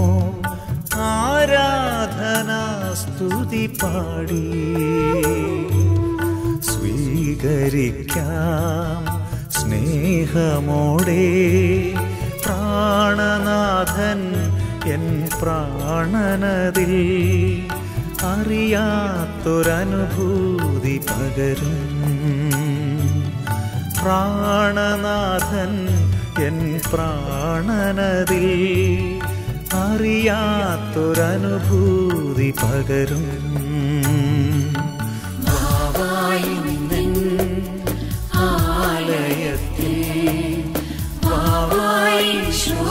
ആരാധനാസ്തുതി പാടി സ്വീകരിക്കാം സ്നേഹമോടെ പ്രാണനാഥൻ എൻ പ്രാണനതിൽ അറിയാത്തൊരനുഭൂതി പകരും പ്രാണനാഥൻ എൻ പ്രാണനതിൽ അറിയാത്തൊരനുഭൂതി പകരും വാവായി നിൻ ആലയത്തിൽ വാവായിശോ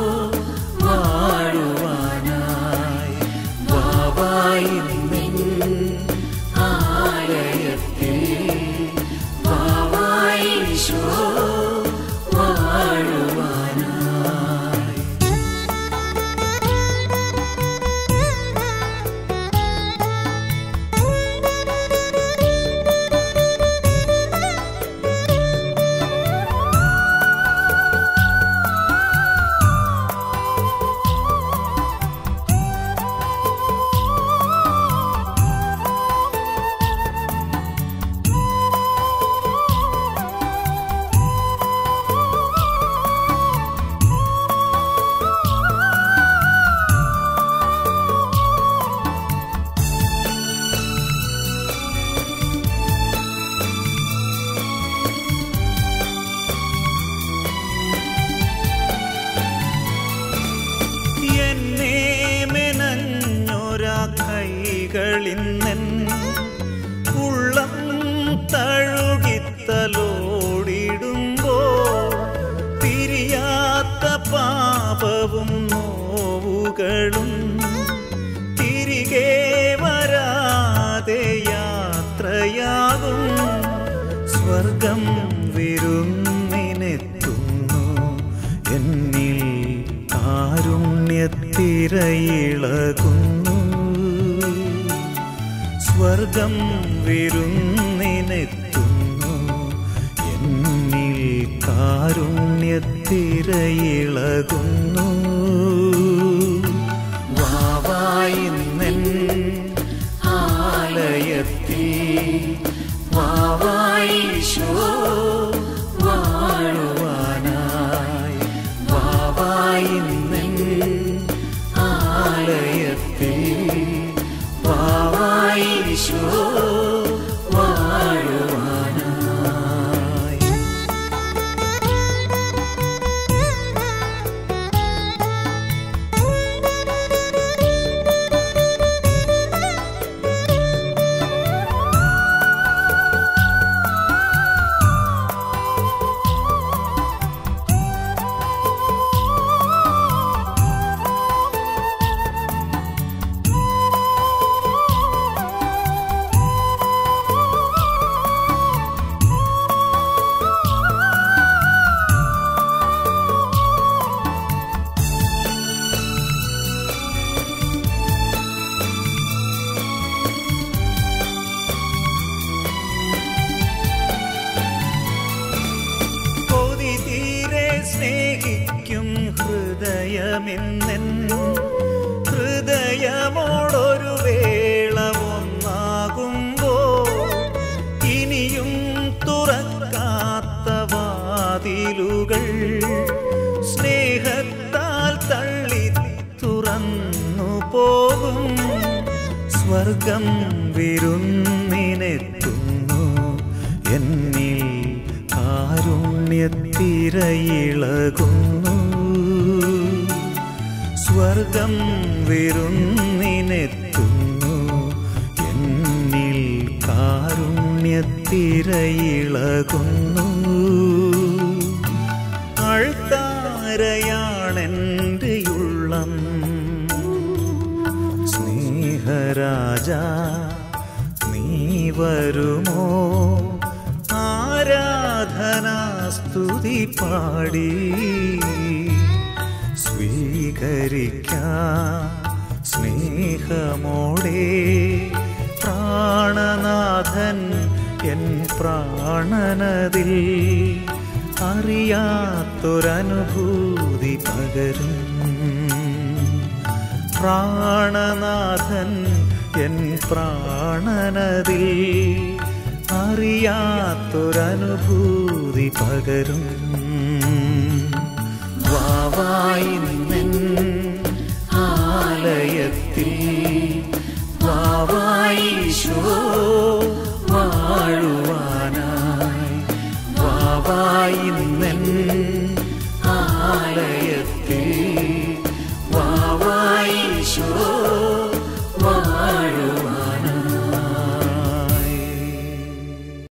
വാഴുവാനായി വാവായി നിൻ ആലയത്തിൽ വാവായിശോ വാഴുവാനായി എന്നെ മെനഞ്ഞൊര കൈകളിന്നൻ ഉള്ളം തഴുകിത്തലോടിടുമ്പോ തിരിയാത്ത പാപവും നോവുകളും തിരികെ വരാതെ യാത്രയാകും സ്വർഗം വിരുന്നിനെത്തുന്നു എന്നിൽ കാരുണ്യത്തിരയിളകുന്നു സ്വർഗം വിരുന്നിനെത്തുന്നു എന്നിൽ കാരുണ്യത്തിരയിളകുന്നു വാവായി നിൻ ആലയത്തിൽ വാവായിശോ വാഴുവാനായി വാവായി നിൻ ആലയത്തിൽ വാവായിശോ വാഴുവാനായി കൊതി തീരെ സ്നേഹിക്കും ഹൃദയമെന്നെൻ ഹൃദയമോടൊരു വേള ഒന്നാകുമ്പോ ഇനിയും തുറക്കാത്ത വാതിലുകൾ സ്നേഹത്താൽ തള്ളി തുറന്നു പോകും സ്വർഗം വിരുന്നിനെത്തുന്നു എന്നിൽ കാരുണ്യത്തിരയിളകുന്നു സ്വർഗം വിരുന്നിനെത്തുന്നു എന്നിൽ കാരുണ്യത്തിരയിളകുന്നു അഴ്ത്താരയാണെൻ്റെ ഉള്ളം സ്നേഹരാജ നീ വരുമോ ആരാധനാസ്തുതി പാടി സ്വീകരിക്കാം സ്നേഹമോടെ പ്രാണനാഥൻ എൻ പ്രാണനതിൽ അറിയാത്തൊരനുഭൂതി പകരും പ്രാണനാഥൻ എൻ പ്രാണനതിൽ അറിയാത്തൊരനുഭൂതി പകരും വാവായിന്നെൻ ആലയത്തിൽ വാവായിശോ വാഴുവാനായി വാവായിന്നെൻ ആലയത്തിൽ വാവായിശോ വാഴുവാനായി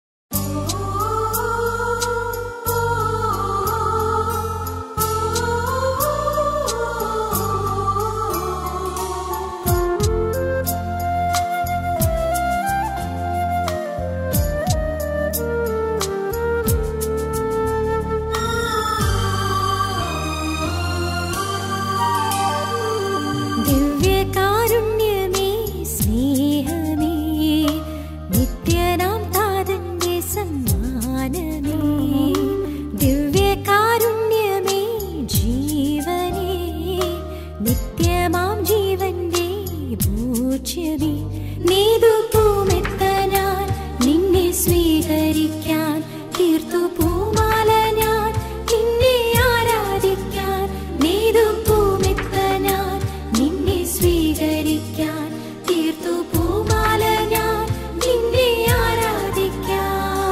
ദിവ്യകാരുണ്യമേ സ്നേഹമേ നിത്യനാം താതന്റെ സമ്മാനമേ ദിവ്യകാരുണ്യമേ ജീവനേ നിത്യമാം ജീവന്റെ ഭൂജ്യമേ നീതുപൂമെത്തനാൻ നിന്നെ സ്വീകരിക്കാൻ തീർത്തു പൂമാല ഞാൻ നിന്നെ ആരാധിക്കാൻ നീതുപൂമെത്തനാൻ നിന്നെ സ്വീകരിക്കാൻ തീർത്തു പൂമാല ഞാൻ നിന്നെ ആരാധിക്കാൻ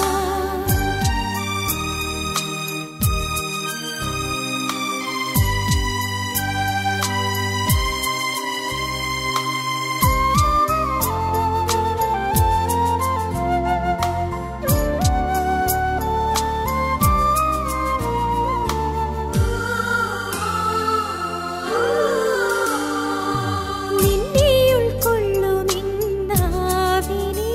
നിന്നെ ഉൾക്കൊള്ളുമിന്നാവിനെ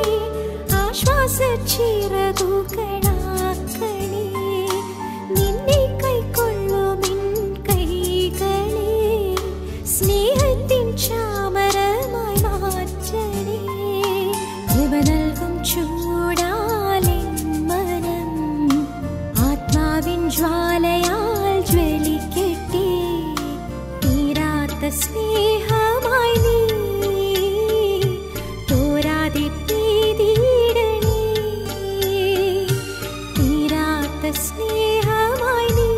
ആശ്വാസച്ചിറകുകളാക്കണേ നിന്നെ കൈക്കൊള്ളുമിൻ കൈകളെ സ്നേഹത്തിൻ ചാമരമായി മാറ്റണേ കൃപ നൽകും ചൂടാലെൻ മനം ആത്മാവിൻ ജ്വാലയാൽ ജ്വലിക്കട്ടെ തീരാത്ത സ്നേഹമായി നീ തോരാതെ പെയ്തിടണേ തീരാത്ത സ്നേഹമായി നീ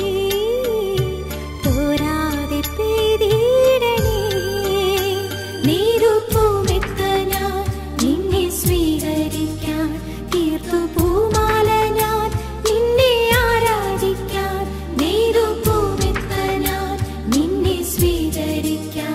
തോരാതെ പെയ്തിടണേ നീരുപ്പൂമെത്തനാൻ നിന്നെ സ്വീകരിക്കാൻ തീർത്തു പൂമാല ഞാൻ നിന്നെ ആരാധിക്കാൻ നീരുപ്പൂമെത്തനാൻ നിന്നെ സ്വീകരിക്കാൻ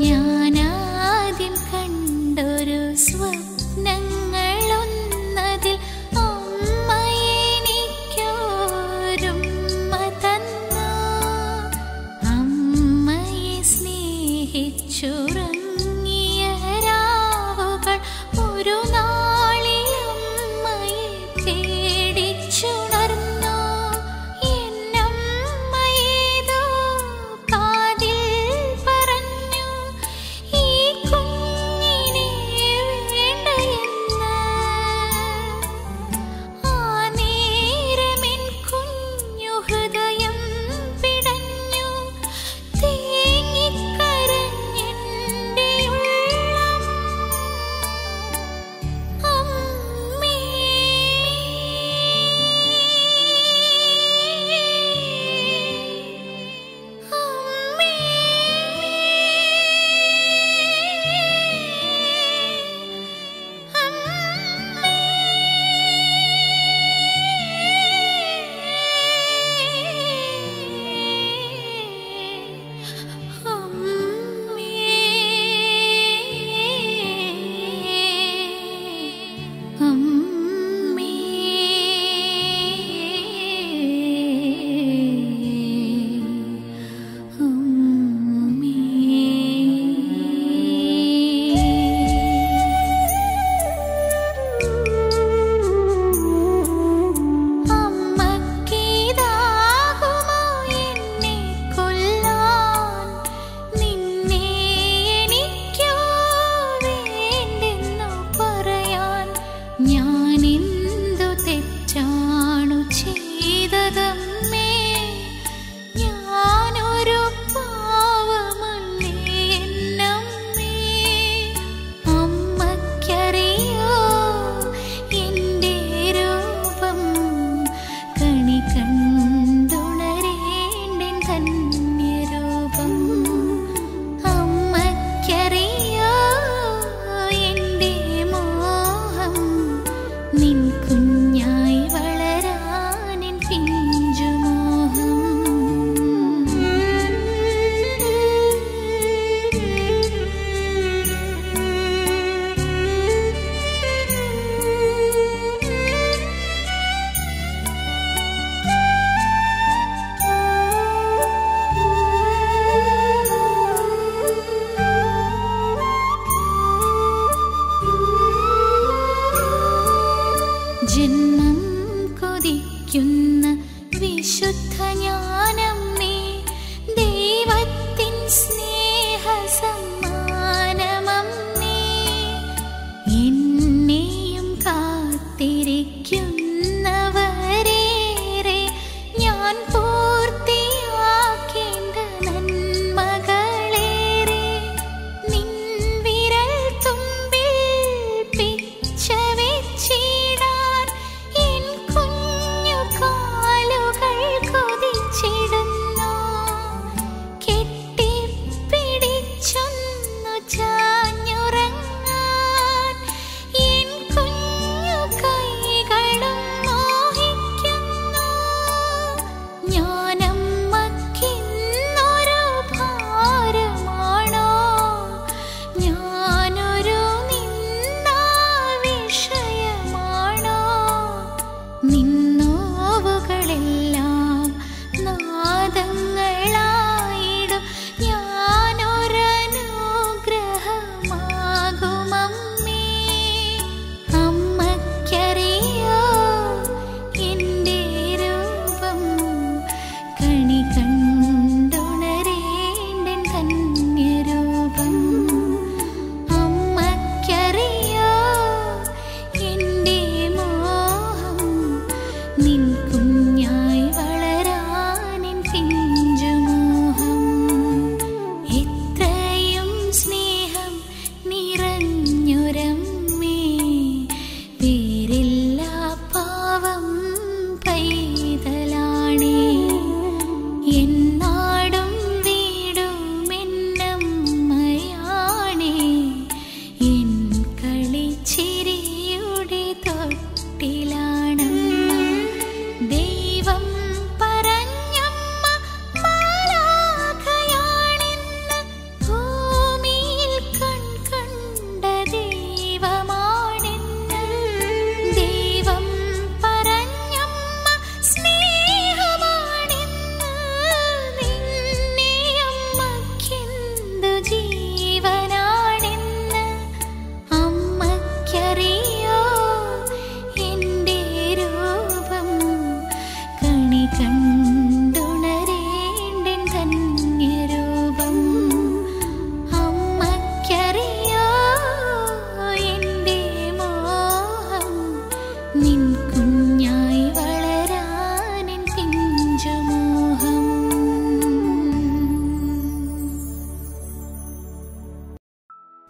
ഞാനാദ്യം കണ്ടൊരു സ്വപ്നങ്ങളൊന്നതിൽ അമ്മയെനിക്കൊരുമ്മ തന്നു അമ്മയെ സ്നേഹിച്ചുറങ്ങിയ രാവുകൾ ഒരു നാളിൽ അമ്മയെ പേടിച്ചുണർന്നു എന്നമ്മയേതോ കാതിൽ പറഞ്ഞു ഈ കുഞ്ഞിനെ വേണ്ടയെന്ന് ആ നേരമെൻ കുഞ്ഞു ഹൃദയം പിടഞ്ഞു തേങ്ങിക്കരഞ്ഞെൻ്റെ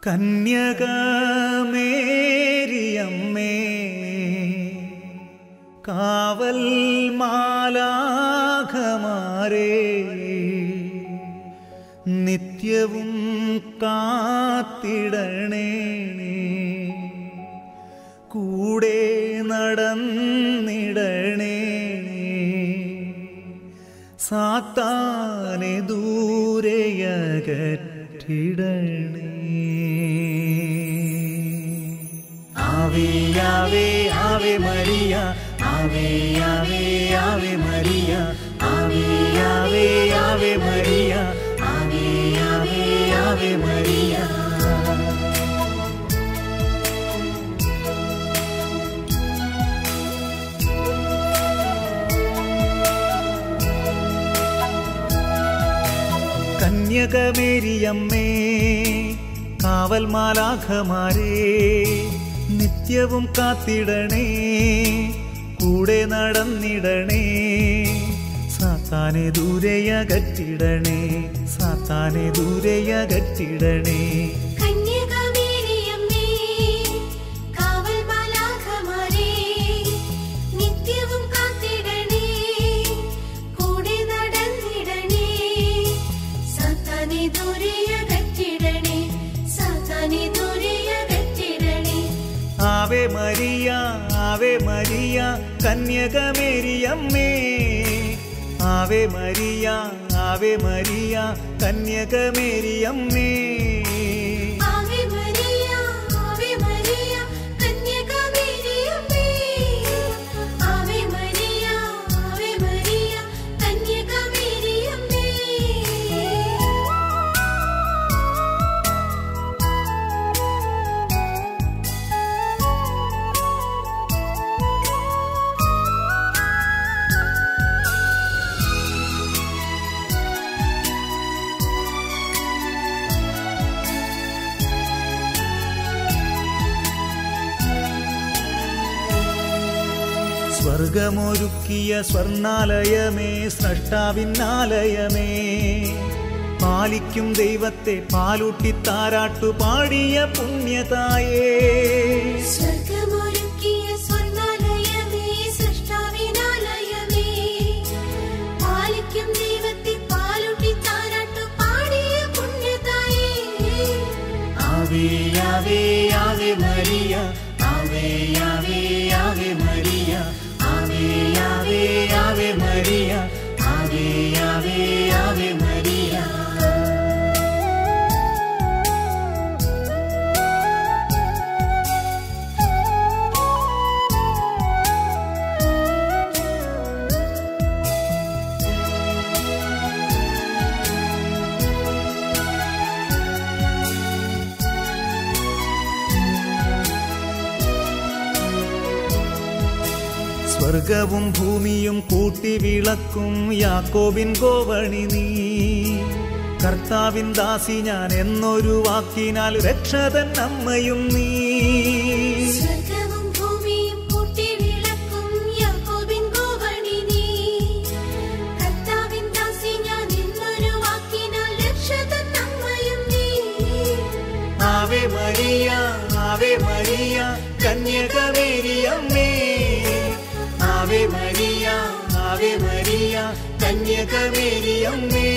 കന്യകമേരിയമ്മേ കാവൽ മാലാഖമാരേ നിത്യവും കാത്തിടണേ കൂടെ നടന്നിടണേ സാത്താനെ ദൂരെയകറ്റിടണേ ആവേ ആവേ ആവേ മരിയ ആവേ ആവേ ആവേ മരിയ ആവേ ആവേ ആവേ മരിയ ആവേ ആവേ ആവേ മരിയ കന്യകമേരിയമ്മേ കാവൽ മാലാഖമാരേ നിത്യവും കാത്തിടണേ കൂടെ നടന്നിടണേ സാത്താനെ ദൂരെയകറ്റിടണേ സാത്താനെ ദൂരെയകറ്റിടണേ കന്യകമേരിയമ്മേ കാവൽ മാലാഖമാരേ നിത്യവും കാത്തിടണേ കൂടെ നടന്നിടണേ സാത്താനെ ദൂരെയകറ്റിടണേ സാത്താനെ ദൂരെയകറ്റിടണേ ആവേ മരിയ ആവേ മരിയ കന്യകമേരിയമ്മേ ആവേ മരിയ ആവേ മരിയ കന്യകമേരിയമ്മേ ആവേ മരിയ ആവേ മരിയ കന്യകമേരിയമ്മേ ആവേ മരിയ ആവേ മരിയ കന്യകമേരിയമ്മേ സ്വർഗമൊരുക്കിയ സ്വർണാലയമേ സ്രഷ്ടാവിന്നാലയമേ പാലിക്കും ദൈവത്തെ പാലൂട്ടി താരാട്ടു പാടിയ പുണ്യതായേ സ്വർഗമൊരുക്കിയ സ്വർണ്ണാലയമേ സൃഷ്ടാവിനാലയമേ പാലിക്കും ദൈവത്തെ പാലൂട്ടി താരാട്ടു പാടിയ പുണ്യതായേ ആവേ ആവേ ആവേ മരിയ ആവേ ആവേ ആവേ മരിയ ആവേ ആവേ ആവേ മരിയ ആവേ ആവേ ആവേ മരിയ സ്വർഗവും ഭൂമിയും കൂട്ടി വിളക്കും യാക്കോബിൻ ഗോവണി നീ കർത്താവിൻ ദാസി ഞാൻ എന്നൊരു വാക്കിനാൽ രക്ഷതൻ അമ്മയും നീ സ്വർഗവും ഭൂമിയും കൂട്ടി വിളക്കും യാക്കോബിൻ ഗോവണി നീ കർത്താവിൻ ദാസി ഞാൻ എന്നൊരു വാക്കിനാൽ രക്ഷതൻ അമ്മയും നീ ആവേ മരിയ ആവേ മരിയ കന്യകമേരിയമ്മേ ആവേ മരിയ ആവേ മരിയ കന്യകമേരിയമ്മേ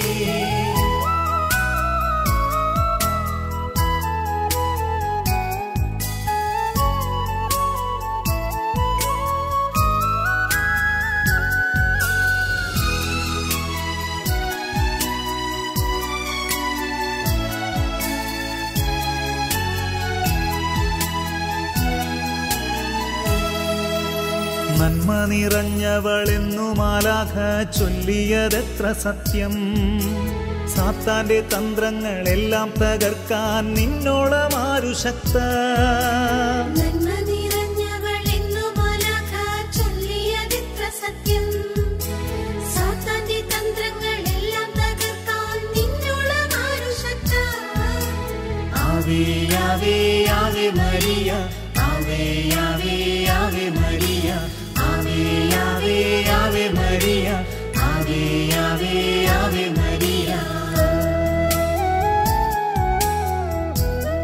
നന്മ നിറഞ്ഞവളെന്നു മാലാഖ ചൊല്ലിയതെത്ര സത്യം സാത്താന്റെ തന്ത്രങ്ങളെല്ലാം തകർക്കാൻ നിന്നോളമാരു ശക്ത നന്മ നിറഞ്ഞവളെന്നു മാലാഖ ചൊല്ലിയതെത്ര സത്യം സാത്താന്റെ തന്ത്രങ്ങളെല്ലാം തകർക്കാൻ നിന്നോളം ആരു ശക്ത ആവേ ആവേ ആവേ മരിയ ആവേ ആവേ ആവേ മരിയ ആവേ ആവേ ആവേ മരിയ ആവേ ആവേ ആവേ മരിയ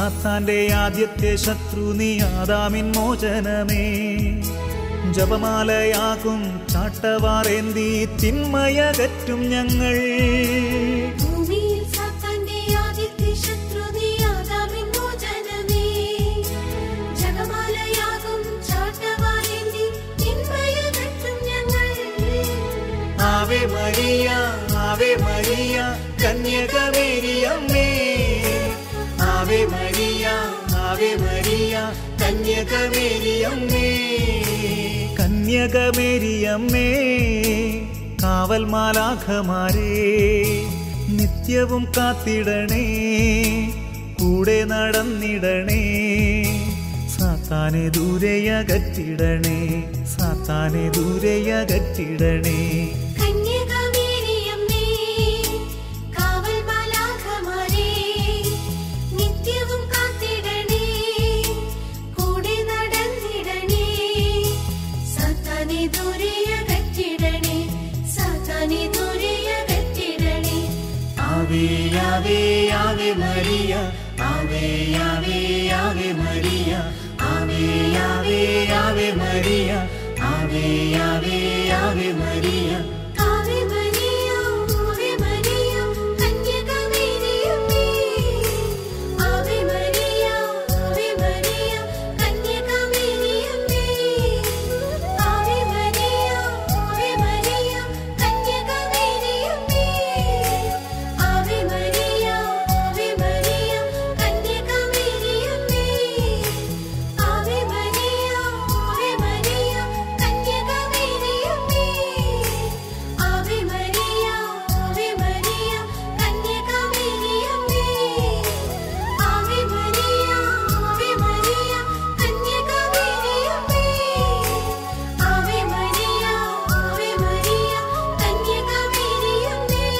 സാത്താന്റെ ആദ്യത്തെ ശത്രു നീ ആദാമിൻ മോചനമേ ജപമാലയാകും ചാട്ടവാറേന്തി തിന്മയകറ്റും ഞങ്ങൾ ഭൂമിയിൽ സാത്താന്റെ ആദ്യത്തെ ശത്രു നീയാകാമിൻ മോചനമേ. ജപമാലയാകും ചാട്ടവാറേന്തി തിന്മയകറ്റും ഞങ്ങൾ. ആവേ മരിയ ആവേ മരിയ കന്യകമേരിയമ്മേ ആവേ മരിയ ആവേ മരിയ കന്യകമേരിയമ്മേ കന്യകമേരിയമ്മേ കാവൽ മാലാഖമാരേ നിത്യവും കാത്തിടണേ കൂടെ നടന്നിടണേ സാത്താനെ ദൂരെയകറ്റിടണേ സാത്താനെ ദൂരെയകറ്റിടണേ കന്യകമേരിയമ്മേ, കാവൽ മാലാഖമാരേ, നിത്യവും കാത്തിടണേ, കൂടെ നടന്നിടണേ. സാത്താനെ ദൂരെയകറ്റിടണേ, സാത്താനെ ദൂരെയകറ്റിടണേ. ആവേ ആവേ ആവേ മരിയ ആവേ ആവേ ആവേ മരിയ ആവേ ആവേ ആവേ മരിയ ആവേ ആവേ ആവേ മരിയ ആവേ മരിയ, ആവേ മരിയ, കന്യകമേരിയമ്മേ. ആവേ മരിയ, ആവേ മരിയ, കന്യകമേരിയമ്മേ. ആവേ മരിയ, ആവേ മരിയ, കന്യകമേരിയമ്മേ. ആവേ മരിയ, ആവേ മരിയ, കന്യകമേരിയമ്മേ. ആവേ മരിയ, ആവേ മരിയ, കന്യകമേരിയമ്മേ. ആവേ മരിയ, ആവേ മരിയ, കന്യകമേരിയമ്മേ. ആവേ മരിയ, ആവേ മരിയ, കന്യകമേരിയമ്മേ. ആവേ മരിയ, ആവേ മരിയ, കന്യകമേരിയമ്മേ.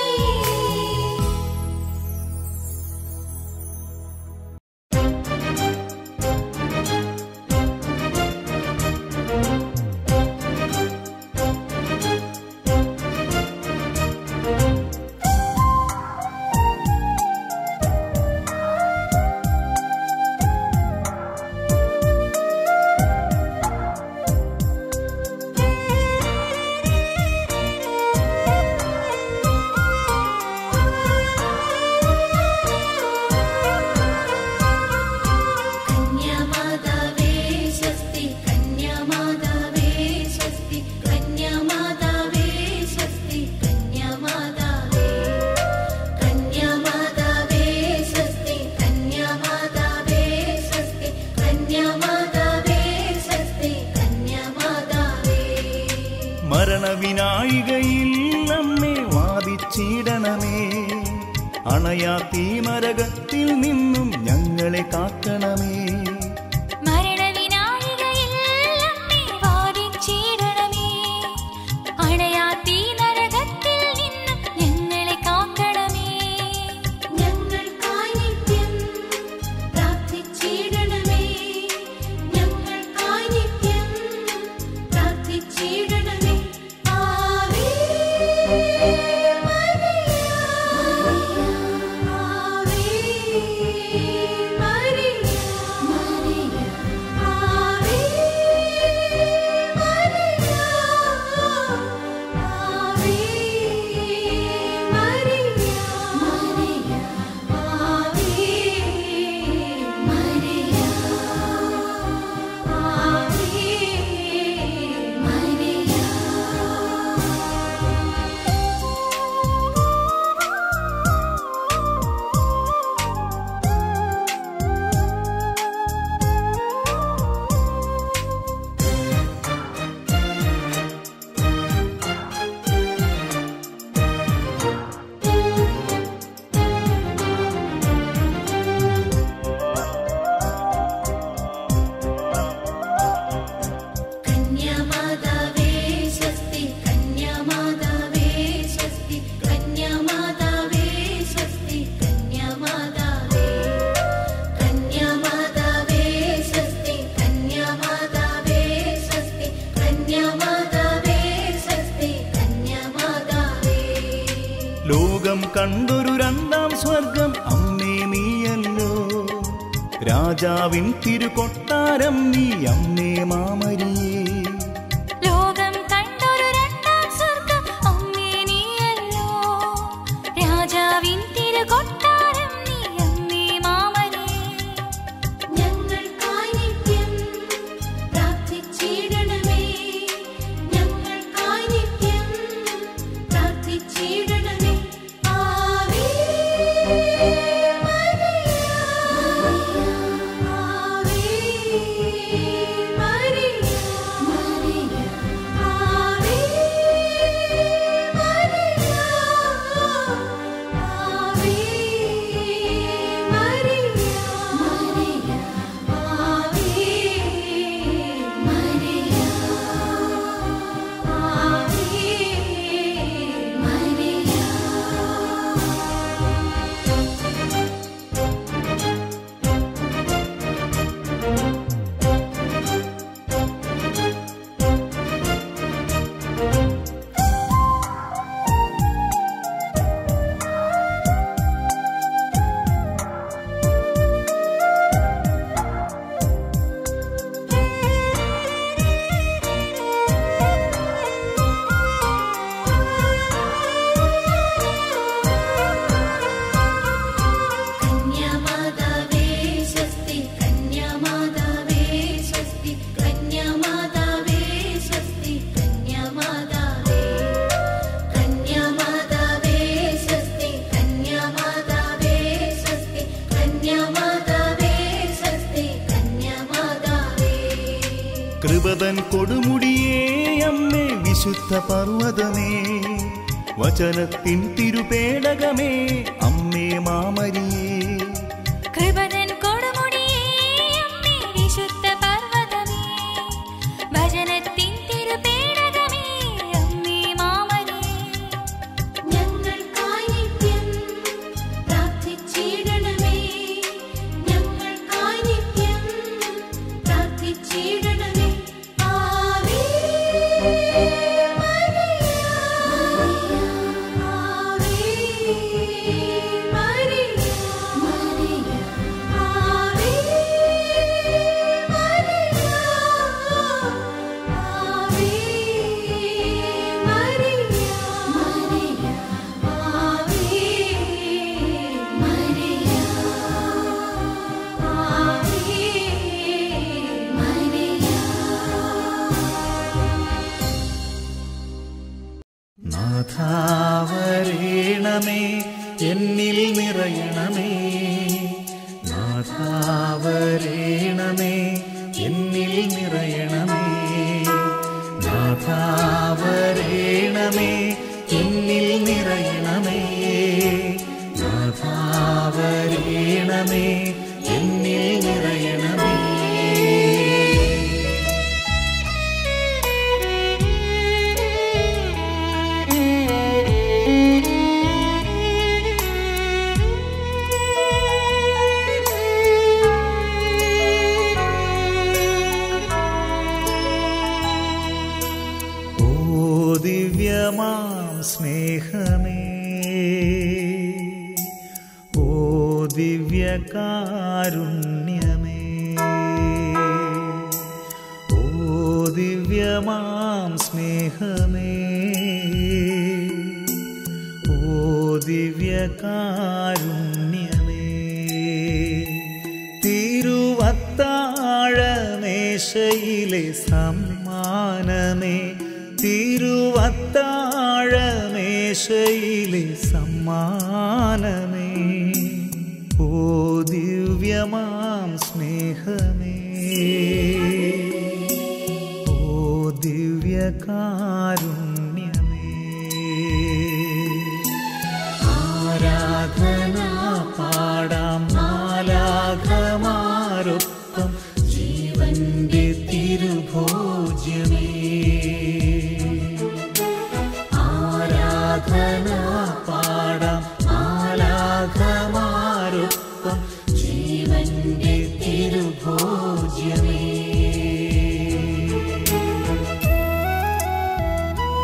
കന്യാമാതാവേ സ്വസ്തി കന്യാമാതാവേ സ്വസ്തി കന്യാമാതാവേ സ്വസ്തി കന്യാമാതാവേ കന്യാമാതാവേ സ്വസ്തി കന്യാമാതാവേ സ്വസ്തി കന്യാമാതാവേ സ്വസ്തി കന്യാമാതാവേ മരണവിനായികയിൽ നമ്മെ വാദിച്ചിടണമേ അണയാ തീമരകത്തിൽ നിന്നും ഞങ്ങളെ കാക്കണമേ മരണവിനായികയിൽ നമ്മെ വാദിച്ചിടണമേ. അണയാത്തീ നരകത്തിൽ നിന്നും ഞങ്ങളെ കാക്കണമേ ഞങ്ങൾക്കായി നിത്യം പ്രാർത്ഥിച്ചിടണമേ ഞങ്ങൾക്കായി നിത്യം പ്രാർത്ഥിച്ചിടണമേ ആവേ മരിയ ആവേ മരിയ ആവേ മരിയ ആവേ മരിയ ആവേ മരിയ ആവേ മരിയ കന്യാമാതാവേ സ്വസ്തി കന്യാമാതാവേ സ്വസ്തി കന്യാമാതാവേ സ്വസ്തി കന്യാമാതാവേ കന്യാമാതാവേ സ്വസ്തി കന്യാമാതാവേ സ്വസ്തി കന്യാമാതാവേ സ്വസ്തി കന്യാമാതാവേ ലോകം കണ്ടൊരു രണ്ടാം സ്വർഗം അമ്മേ നീയല്ലോ രാജാവിൻ തിരുകൊട്ടാരം നീ അമ്മേ മാമരിയേ ലോകം കണ്ടൊരു രണ്ടാം സ്വർഗം അമ്മേ നീയല്ലോ രാജാവിൻ തിരുകൊട്ടാരം നീ അമ്മേ മാമനേ ഞങ്ങൾക്കായി നിത്യം പ്രാർത്ഥിച്ചിടണമേ ഞങ്ങൾക്കായി നിത്യം പ്രാർത്ഥിച്ചിടണമേ ആവേ മരിയ ആവേ മരിയ മരിയ ആവേ മരിയ ആവേ മരിയ മരിയ ആവേ മരിയ കന്യാമാതാവേ സ്വസ്തി കന്യാമാതാവേ സ്വസ്തി കന്യാമാതാവേ സ്വസ്തി കന്യാമാതാവേ കന്യാമാതാവേ സ്വസ്തി കന്യാമാതാവേ സ്വസ്തി കന്യാമാതാവേ സ്വസ്തി കന്യാമാതാവേ കൃപതൻ കൊടുമുടിയേ അമ്മേ വിശുദ്ധ പർവ്വതമേ വചനത്തിൻ തിരുപേടകമേ അമ്മേ മാമരിയേ കൃപതൻ കൊടുമുടിയേ അമ്മേ വിശുദ്ധ പർവ്വതമേ ഭജനത്തിൻ തിരുപേടകമേ അമ്മേ മാമനേ ഞങ്ങൾക്കായി നിത്യം പ്രാർത്ഥിച്ചിടണമേ ഞങ്ങൾക്കായി നിത്യം പ്രാർത്ഥിച്ചിടണമേ ആവേ മരിയ ആവേ മരിയ മരിയ ആവേ മരിയ ആവേ മരിയ മരിയ ആവേ മരിയ ആവേ മരിയ നാഥാവരേണമേ എന്നിൽ നിറയണമേ നാഥാവരേണമേ എന്നിൽ നിറയണമേ നാഥാവരേണമേ എന്നിൽ നിറയണമേ നാഥാവരേണമേ എന്നിൽ നിറയണമേ ഓ ദിവ്യമാം സ്നേഹമേ ഓ ദിവ്യകാരുണ്യമേ ഓ ദിവ്യമാം സ്നേഹമേ ഓ ദിവ്യകാരുണ്യമേ തിരുവത്താഴമേശയിലെ സമ്മാനമേ തിരുവത്താഴമേശയിലെ സമ്മാനമേ ഓ ദിവ്യമാം സ്നേഹമേ ഓ ദിവ്യകാരുണ്യമേ ആരാധന പാടാം മാലാഖമാരൊപ്പം ജീവന്റെ തിരുഭോജ്യമേ ആരാധന പാടാം മാലാഖമാരൊപ്പം ജീവന്റെ തിരുഭോജ്യമേ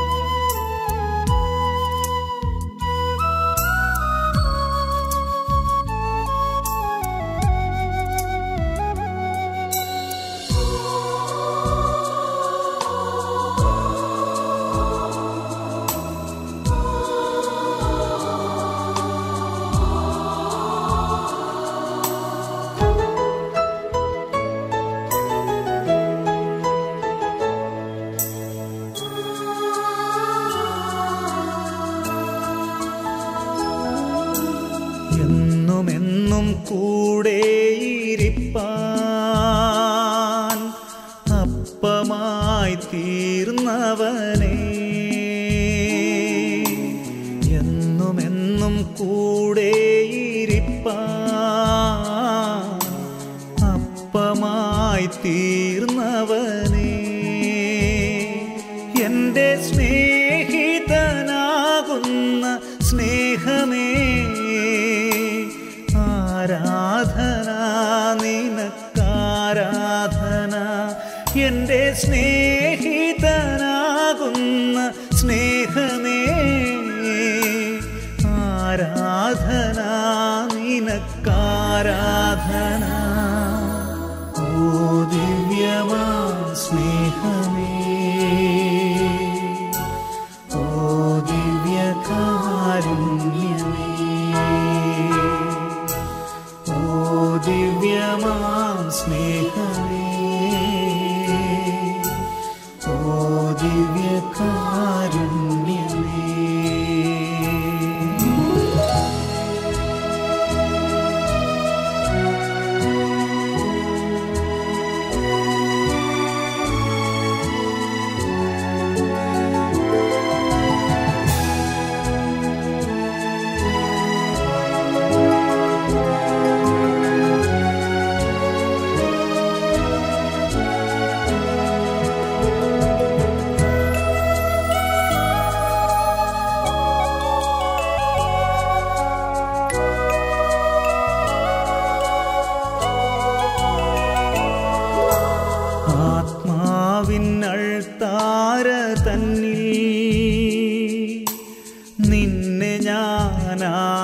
എന്നും കൂടെയിരിപ്പാൻ അപ്പമായി തീർന്നവനെ എന്നും എന്നും കൂടെയിരിപ്പാൻ അപ്പമായി തീർന്നവനെ എൻ്റെ സ്നേഹിതനാകുന്ന സ്നേഹമേ ആരാധന നിനക്കാരാധന എൻ്റെ സ്നേഹിതനാകുന്ന സ്നേഹമേ ആരാധന നിനക്കാരാധന ഓ ദിവ്യമാ സ്നേഹമേ ഓ ദിവ്യകാരുണ്യമേ ഓ ദിവ്യമാം സ്നേഹമേ ഓ ദിവ്യകാരുണ്യമേ ആത്മാവിനഴ്ത്താര തന്നിൽ നിന്നെ ഞാൻ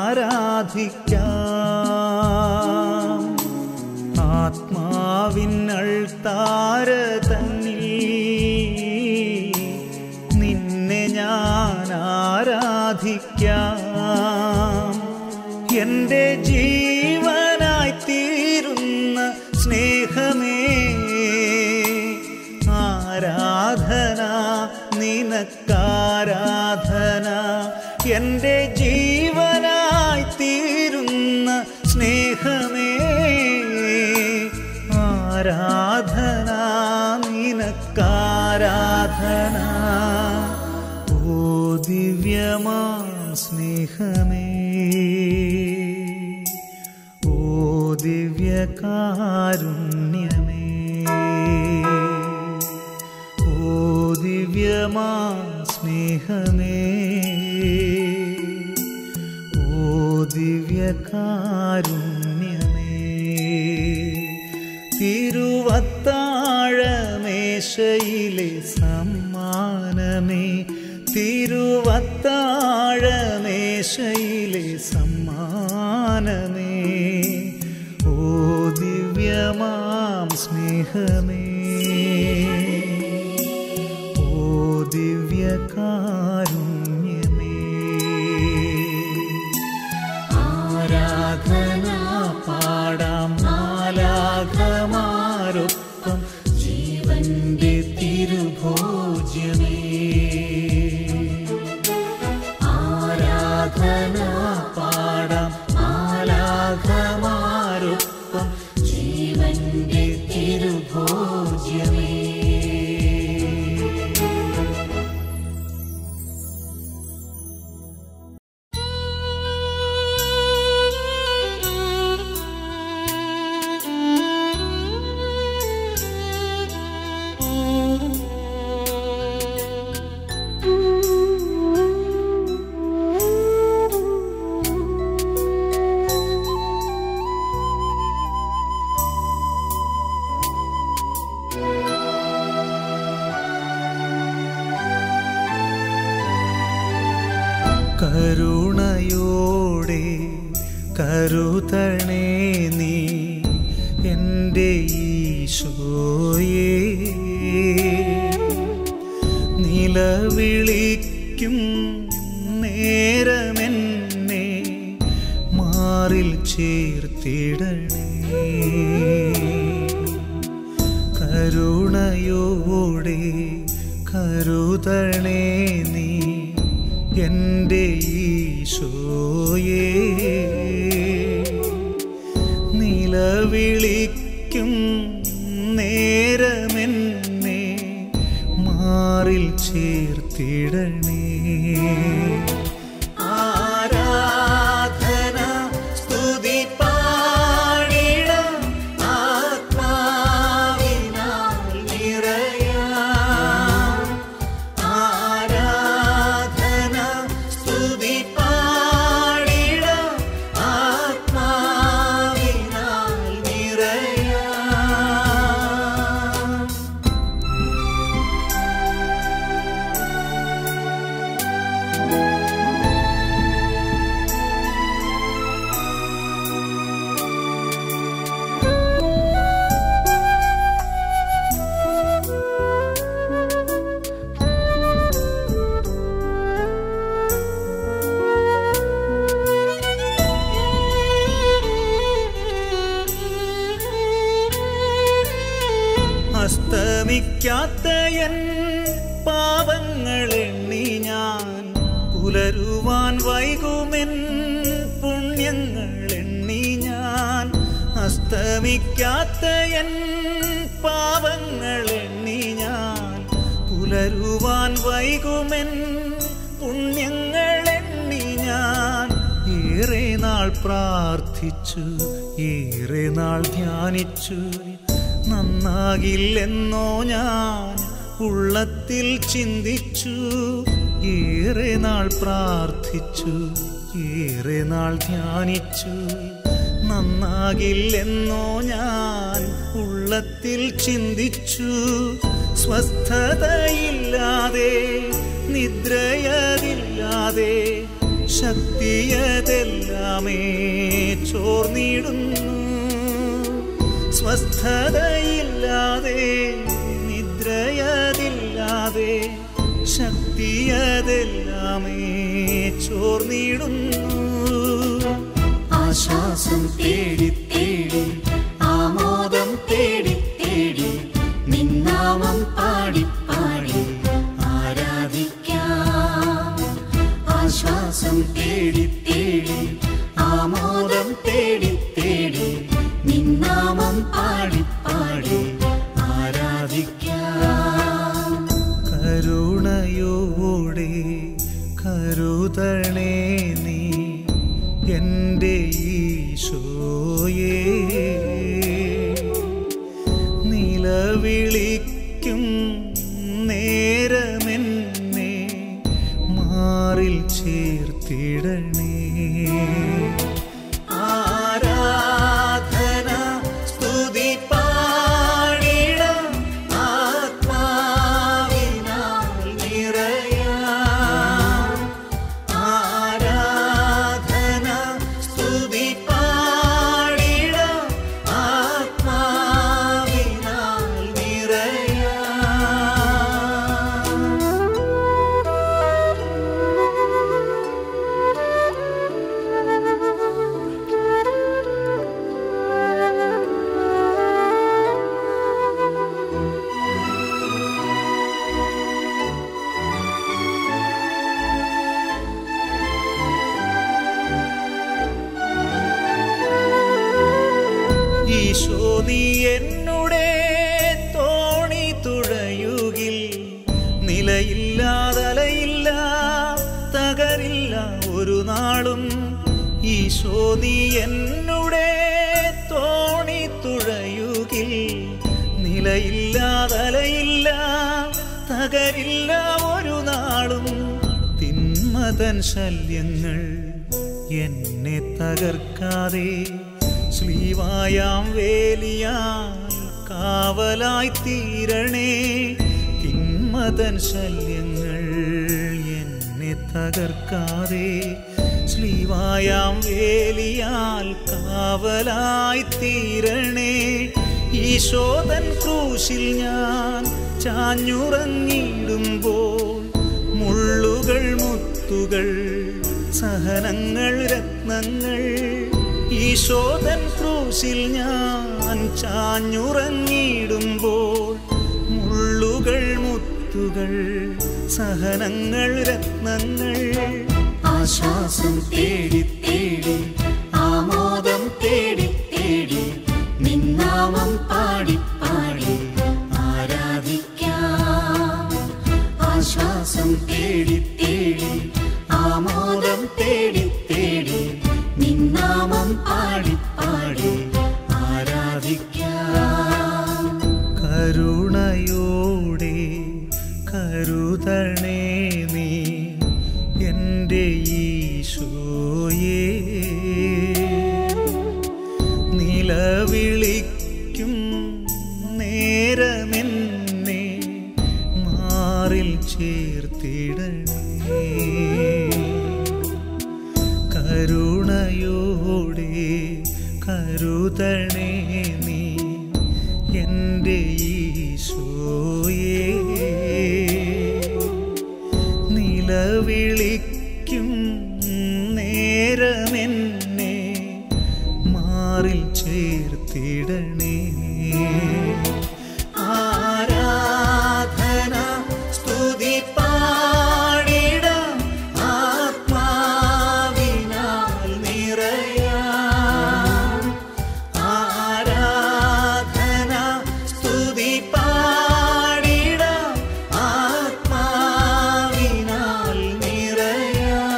ആരാധിക്കാം ആത്മാവിനഴ്ത്താര തന്നിൽ നിന്നെ ഞാൻ ആരാധിക്കാം എൻ്റെ ജീവനായി തീരുന്ന സ്നേഹമേ ആരാധന നിനക്കാരാധന എൻ്റെ ജീവനായി തീരുന്ന സ്നേഹമേ ആരാധന നിനക്കാരാധന ഓ ദിവ്യമാ സ്നേഹമേ ഓ ദിവ്യകാരുണ്യമേ ഓ ദിവ്യമാ സ്നേഹമേ ഓ ദിവ്യകാരുണ്യമേ തിരുവത്താഴമേശയിലെ സമ്മാനമേ തിരുവത്താഴമേശയിലെ സമ്മാനമേ ഓ ദിവ്യമാം സ്നേഹമേ ഓ ദിവ്യകാരുണ്യമേ ആരാധന പാടാം മാലാഘമാരൊപ്പം ജീവന്റെ തിരുഭോജ്യമേ ആരാധന പാടാം മാലാഘമാരൊപ്പം ജീവന്റെ തിരുഭോജ്യമേ കരുണയോടെ കരുതണേ നീ എൻ്റെ ഈശോയേ നിലവിളിക്കും നേരമെന്നെ മാറിൽ ചേർത്തിടണേ കരുണയോടെ കരുതണേ നീ എൻ്റെ ഈശോയേ നിലവിളിക്കും നേരമെന്നെ മാറിൽ ചേർത്തിടണേ ആരാധന സ്തുതി പാടിടാം ആത്മാവിനാൽ നിറയാം ആരാധന സ്തുതി പാടിടാം ആത്മാവിനാൽ നിറയാം അസ്തമിക്കാത്ത എൻ പാപങ്ങൾ എണ്ണി ഞാൻ പുലരുവാൻ വൈകുമെൻ പുണ്യങ്ങൾ എണ്ണി ഞാൻ അസ്തമിക്കാത്ത എൻ പാപങ്ങൾ എണ്ണി ഞാൻ പുലരുവാൻ വൈകുമെൻ പുണ്യങ്ങൾ എണ്ണി ഞാൻ ഏറെ നാൾ പ്രാർത്ഥിച്ചു ഏറെ നാൾ ധ്യാനിച്ചു നന്നാകില്ലെന്നോ ഞാൻ ഉള്ളത്തിൽ ചിന്തിച്ചു ഏറെ നാൾ പ്രാർത്ഥിച്ചു ഏറെ നാൾ ധ്യാനിച്ചു നന്നാകില്ലെന്നോ ഞാൻ ഉള്ളത്തിൽ ചിന്തിച്ചു സ്വസ്ഥതയില്ലാതെ നിദ്രയതില്ലാതെ ശക്തിയതെല്ലാമേ ചോർന്നിടുന്നു സ്വസ്ഥതയില്ലാതെ നിദ്രയതില്ലാതെ ശക്തിയതെല്ലാമേ ചോർന്നിടുന്നു ആശ്വാസം തേടി തേടി ആമോദം തേടി തേടി നിന്നാമം പാടി പാടി ആരാധിക്കാം ആശ്വാസം തേടി തേടി ആമോദം തേടി തേടി നിന്നാമം പാടി പാടി ആരാധിക്കാം കരുണയോടെ കരുതണേ നീ എൻ്റെ ഈശോയേ നിലവിളിക്കും നേരമെന്നെ മാറിൽ ചേർത്തിടണേ ആരാധന സ്തുതി പാടിടാം ആത്മാവിനാൽ നിറയാം ആരാധന സ്തുതി പാടിടാം ആത്മാവിനാൽ നിറയാം ഈശോ നീ എന്നുടെ തോണി തുഴയുകിൽ നിലയില്ലാതലയില്ല തകരില്ല ഒരു നാളും ഈശോ നീ എന്നുടെ തോണി തുഴയുകിൽ നിലയില്ലാതലയില്ല തകരില്ല ഒരു നാളും തിന്മതൻ ശല്യങ്ങൾ എന്നെ തകർക്കാതെ ശ്ലീവായാം വേലിയാൽ കാവലായി തീരണേ തിന്മതൻ ശല്യങ്ങൾ എന്നെ തകർക്കാതെ ശ്ലീവായാം വേലിയാൽ കാവലായി തീരണേ ഈശോതൻ ക്രൂശിൽ ഞാൻ ചാഞ്ഞുറങ്ങിടുമ്പോൾ മുള്ളുകൾ മുത്തുകൾ സഹനങ്ങൾ രത്നങ്ങൾ ഈശോതൻ ക്രൂശിൽ ഞാൻ ചാഞ്ഞുറങ്ങിടുമ്പോൾ മുള്ളുകൾ മുത്തുകൾ സഹനങ്ങൾ രത്നങ്ങൾ ആശ്വാസം തേടി തേടി ആമോദം തേടി തേടി എൻ്റെ ഈശോയേ നിലവിളിക്കും നേരമെന്നെ മാറിൽ ചേർത്തിടണേ കരുണയോടെ കരുതണേ നീ എൻ്റെ ഈശോയേ നിലവിളിക്കും നേരമെന്നെ മാറിൽ ചേർത്തിടണേ ആരാധന സ്തുതി പാടിടാം ആത്മാവിനാൽ നിറയാം ആരാധന സ്തുതി പാടിടാം ആത്മാവിനാൽ നിറയാം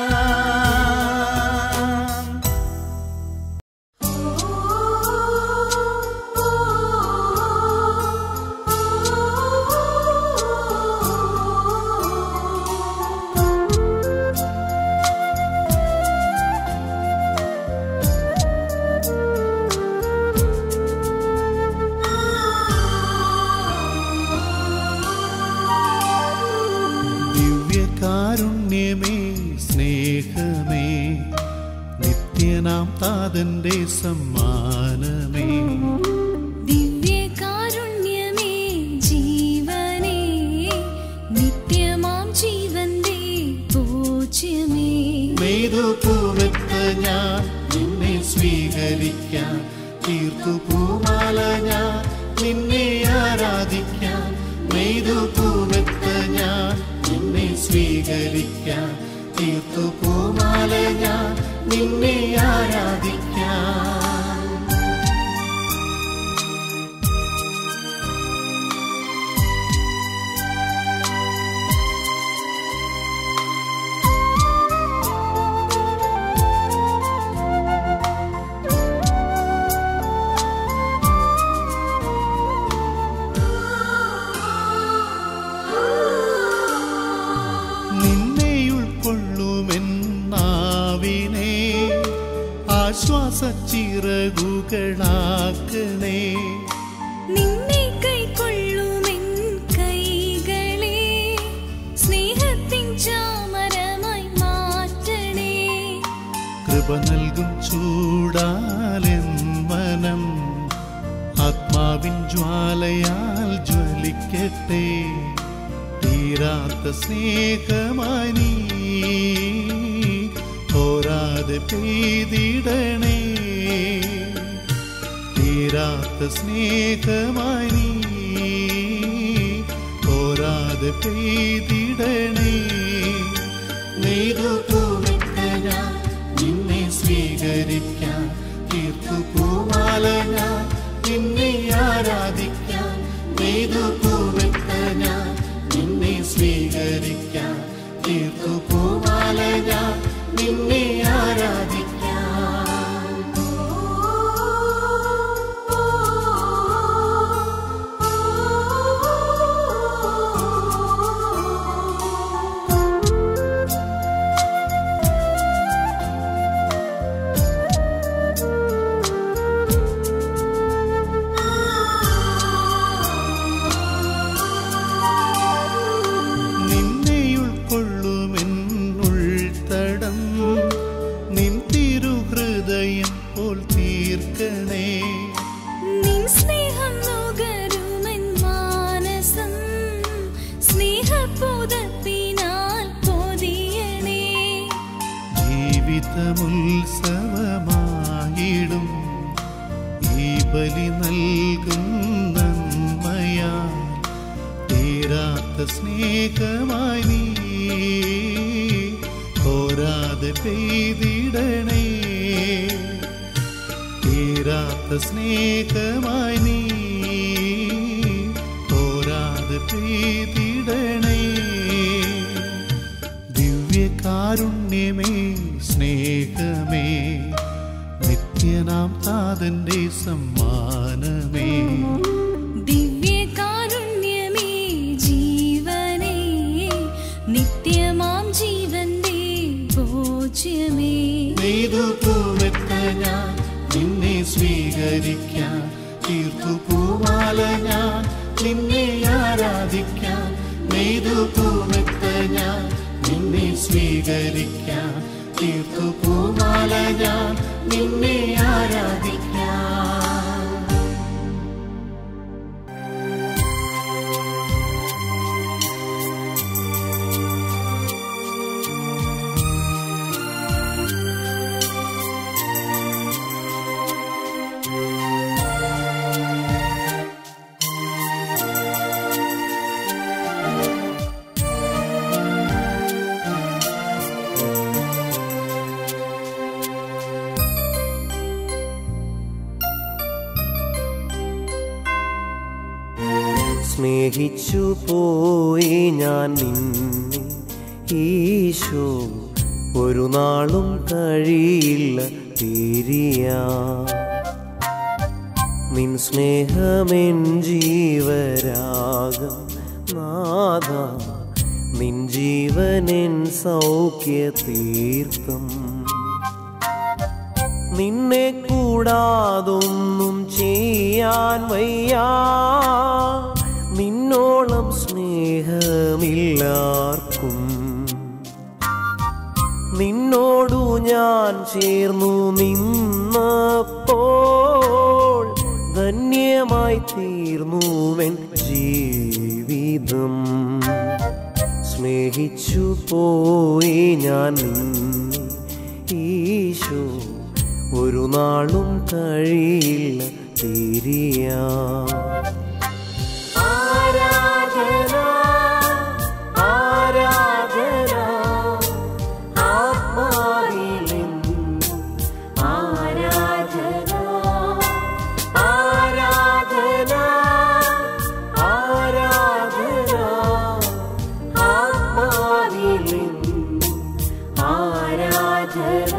ദിവ്യകാരുണ്യമേ സ്നേഹമേ നിത്യനാം താതന്റെ സമ്മാനമേ ദിവ്യകാരുണ്യമേ ജീവനേ നിത്യമാം ജീവന്റെ പൂജ്യമേ മെയ്തു പൂവെത്ത ഞാൻ നിന്നെ സ്വീകരിക്കാൻ തീർത്തു പൂമാല ഞാൻ നിന്നെ ആരാധിക്കാൻ മെയ്തു പൂവെത്ത ഞാൻ നിന്നെ സ്വീകരിക്കാൻ തീർത്തു പൂമാല ഞാൻ നിന്നെ ആരാധിക്കാൻ നിന്നെ ഉൾക്കൊള്ളുമെന്നാവിനെ ആശ്വാസ ചിറകുകളാക്കണേ നിന്നെ കൈക്കൊള്ളുമെൻ കൈകളെ സ്നേഹത്തിൻ ചാമരമായി മാറ്റണേ കൃപ നൽകും ചൂടാലെൻ മനം ആത്മാവിൻ ജ്വാലയാൽ ജ്വലിക്കട്ടെ തീരാത്ത സ്നേഹമായി നീ പോരാതെ പെയ്തിടണേ തീരാത്ത സ്നേഹമായി നീ പോരാതെ പെയ്തിടണേ നെയ്തു പൂവിട്ട ഞാൻ നിന്നെ സ്വീകരിക്കാൻ തീർത്തു പൂമാല ഞാൻ നിന്നെ ആരാധിക്കാൻ നെയ്തു പൂവിട്ട ഞാൻ നിന്നെ സ്വീകരിക്കാൻ തീർത്തു പൂമാല ഞാൻ നിന്നെ ആരാധിക്കാൻ നിന്നെ ഉൾക്കൊള്ളുമെന്നുൾത്തടം നിൻ തിരുഹൃദയം പോൽ തീർക്കണേ നിൻ സ്നേഹം നുകരുമെൻ മാനസം സ്നേഹപൂതത്തിനാൽ പൊതിയണേ ജീവിതമുത്സവമായിടും ഈ ബലി നൽകും നന്മയാൽ തീരാത്ത സ്നേഹമായി നീ പോരാതെ പെയ്തിടണേ തീരാത്ത സ്നേഹമായി നീ പോരാതെ പെയ്തിടണേ ദിവ്യകാരുണ്യമേ സ്നേഹമേ നിത്യനാം താതന്റെ സമ്മാനമേ ദിവ്യകാരുണ്യമേ ജീവനേ നിത്യമാം ജീവന്റെ നെയ്തു പൂമെത്ത ഞാൻ നിന്നെ സ്വീകരിക്കാൻ തീർത്തു പൂമാല ഞാൻ നിന്നെ ആരാധിക്കാൻ നെയ്തു പൂമെത്ത ഞാൻ നിന്നെ സ്വീകരിക്കാൻ തീർത്തു പൂമാല ഞാൻ നിന്നെ ആരാധിക്കാൻ സ്നേഹിച്ചു പോയി ഞാൻ നിന്നെ ഈശോ ഒരു നാളും കഴിയില്ല തീരിയാ നിൻ സ്നേഹമെൻ ജീവരാഗം നാഥ നിൻ ജീവനെൻ സൗഖ്യ തീർത്ഥം നിന്നെ കൂടാതൊന്നും ചെയ്യാൻ വയ്യാ നിന്നോളം സ്നേഹമില്ലാർക്കും നിന്നോടു ഞാൻ ചേർന്നു നിന്നപ്പോൾ ധന്യമായി തീർന്നുവൻ ജീവിതം സ്നേഹിച്ചു പോയി ഞാൻ നിന്നെ ഈശോ ഒരു നാളും കഴിയില്ല തിരിയാ ആരാധന ആരാധന ആത്മാവിലെന്നും ആരാധന ആരാധന ആരാധന ആത്മാവിലെന്നും ആരാധന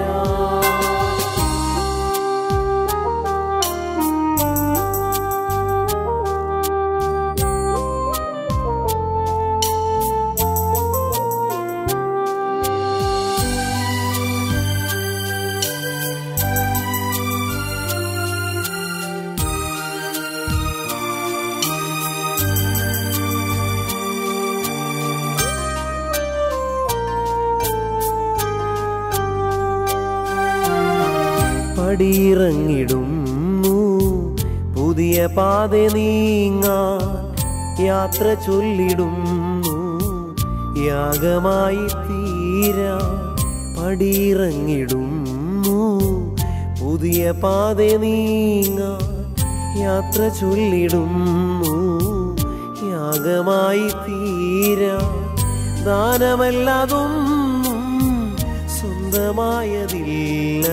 പടിയിറങ്ങിടുന്നു പുതിയ പാത നീങ്ങാൻ യാത്ര ചൊല്ലിടുന്നു യാഗമായി തീരാ പടിയിറങ്ങിടുന്നു പുതിയ പാത നീങ്ങാൻ യാത്ര ചൊല്ലിടുന്നു യാഗമായി തീരാ ദാനമല്ലാതൊന്നും സ്വന്തമായതില്ല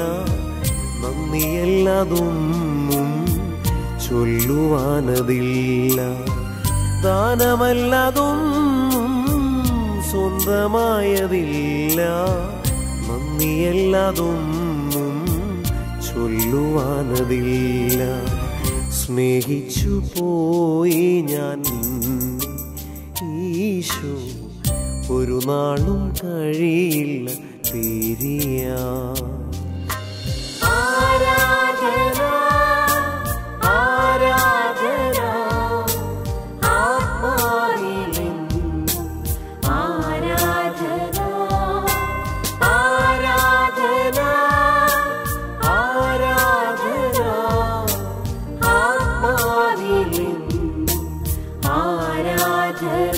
നന്ദിയല്ലാതൊന്നും ചൊല്ലുവാനതില്ല ദാനമല്ലാതൊന്നും സ്വന്തമായതില്ല നന്ദിയല്ലാതൊന്നും ചൊല്ലുവാനതില്ല സ്നേഹിച്ചു പോയി ഞാൻ നിന്നെ ഈശോ ഒരു നാളും കഴിയില്ല തിരിയാ ആരാധന ആരാധന ആത്മാവിലെന്നും ആരാധന ആരാധന ആരാധന ആത്മാവിലെന്നും ആരാധന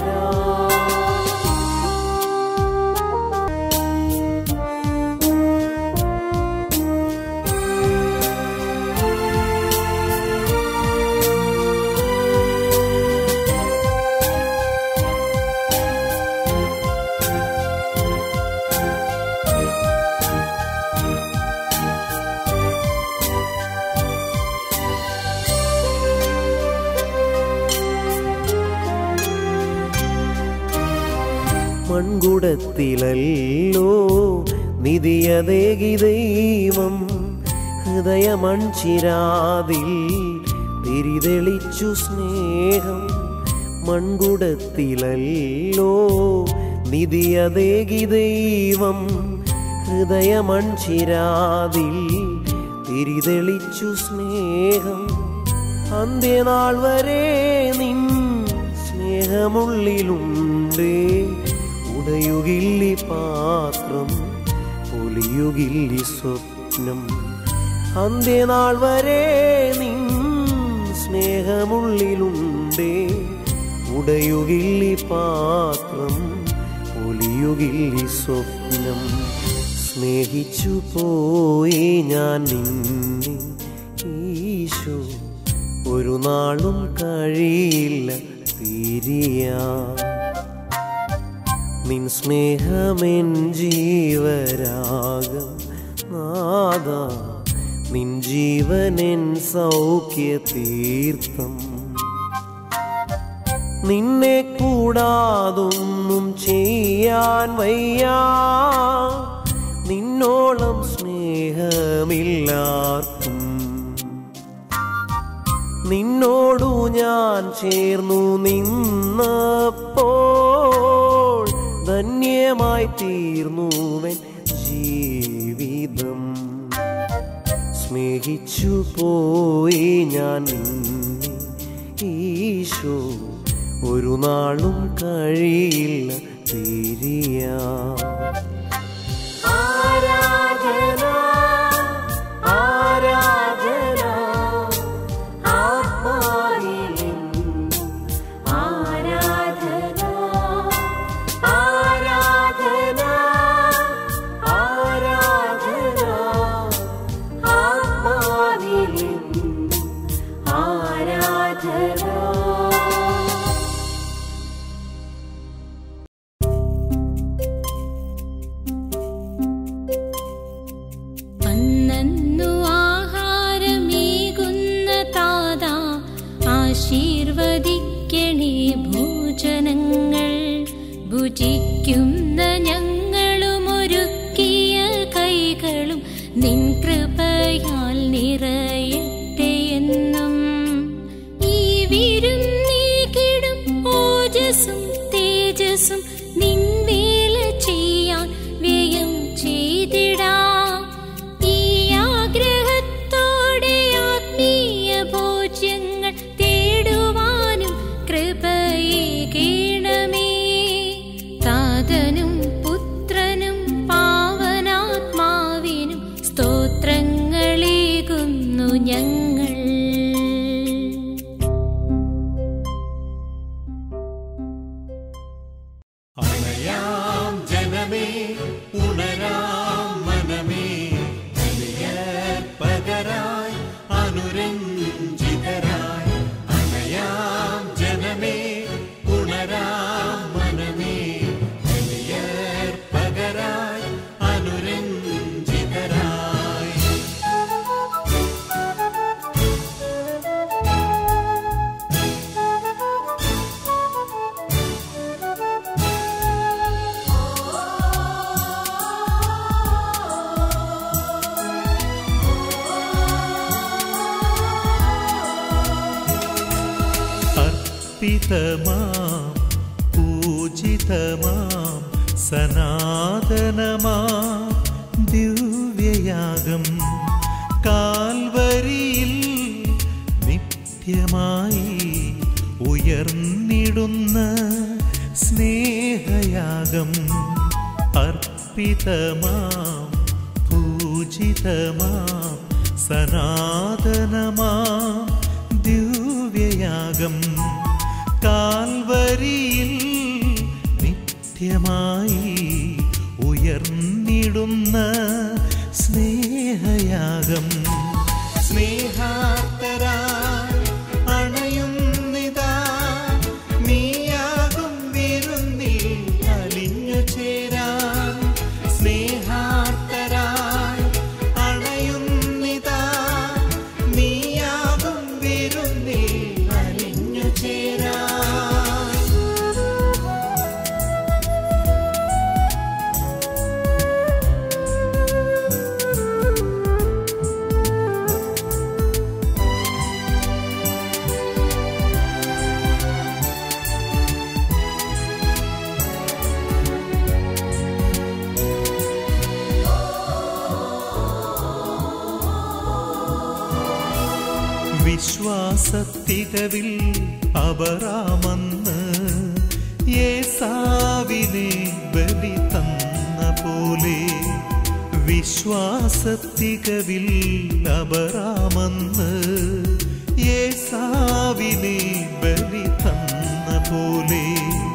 മൺകുടത്തിലല്ലോ നിധിയതേകി ദൈവം ഹൃദയമൺചിരാതിൽ തിരിതെളിച്ചു സ്നേഹം മൺകുടത്തിലല്ലോ നിധിയതേകി ദൈവം ഹൃദയമൺചിരാതിൽ തിരിതെളിച്ചു സ്നേഹം അന്ത്യനാൾ വരെ നിൻ സ്നേഹമുള്ളിലുണ്ടേ ഉടയുകില്ലി പാത്രം പൊലിയുകില്ലി സ്വപ്നം അന്ത്യനാൾ വരെ നിൻ സ്നേഹമുള്ളിലുണ്ടേ ഉടയുകില്ലി പാത്രം പൊലിയുകില്ലി സ്വപ്നം സ്നേഹിച്ചു പോയി ഞാൻ നിന്നെ ഈശോ ഒരു നാളും കഴിയില്ല പിരിയാൻ നിൻ സ്നേഹമെൻ ജീവരാഗം നാദ നിൻ ജീവനെൻ സൗഖ്യ തീർത്ഥം നിന്നെ കൂടാതൊന്നും ചെയ്യാൻ വയ്യ നിന്നോളം സ്നേഹമില്ലാർക്കും നിന്നോടു ഞാൻ ചേർന്നു നിന്നപ്പോൾ ധന്യമായി തീർന്നുവൻ ജീവിതം സ്നേഹിച്ചു പോയി ഞാൻ നിന്നെ ഈശോ ഒരു നാളും കഴിയില്ല തിരിയാ ആരാധന ആരാധന ആത്മാവിലെന്നും ആരാധന ആരാധന ആരാധന ആത്മാവിലെന്നും ആരാധന അന്നു ആഹാരമേകുന്ന താത ആശീർവദിക്കണേ ഭോജനങ്ങൾ ഭുജിക്കുന്ന ഞങ്ങളും ഒരുക്കിയ കൈകളും നിൻ കൃപയാൽ നിറയട്ടെ എന്നും ഈ വിരുന്നീകിടും ഓജസ്സും തേജസ്സും നിൻവേല ചെയ്യാൻ വ്യയം ചെയ്തിടാം ഈ ആഗ്രഹത്തോടെ ആത്മീയ ഭോജ്യങ്ങൾ തേടുവാനും കൃപയേകേണമേ താതനും പുത്രനും പാവനാത്മാവിനും സ്തോത്രങ്ങളേകുന്നു ഞങ്ങൾ അണയാം ജനമേ ഉണരാം മനമേ പകരായി അനുരഞ്ജിതരായി അണയാം ജനമേ ഉണരാം മനമേ പകരായി അനുരഞ്ജിതരായി അർപ്പിതമാം പൂജിതമാം സനാതനമാം ദിവ്യയാഗം കാൽവരിയിൽ നിത്യമായി ഉയർന്നിടുന്ന സ്നേഹയാഗം അർപ്പിതമാം പൂജിതമാം സനാതനമാം ദിവ്യയാഗം കാൽവരിയിൽ നിത്യമായി ഉയർന്നിടുന്ന സ്നേഹയാഗം സ്നേഹാത്തരായി അണയുന്നിതാ നീയാകും വിരുന്നിൽ അലിഞ്ഞു ചേരാൻ സ്നേഹാത്തരായി അണയുന്നിതാ നീയാകും വിരുന്നിൽ അലിഞ്ഞു ചേരാൻ യേശുവേ വിശ്വാസത്തികവിൽ അപരാമന്ന് ഏസാവിനെ ബലി തന്ന പോലെ വിശ്വാസത്തികവിൽ അപരാമന്ന് ഏസാവിനെ ബലി തന്ന പോലെ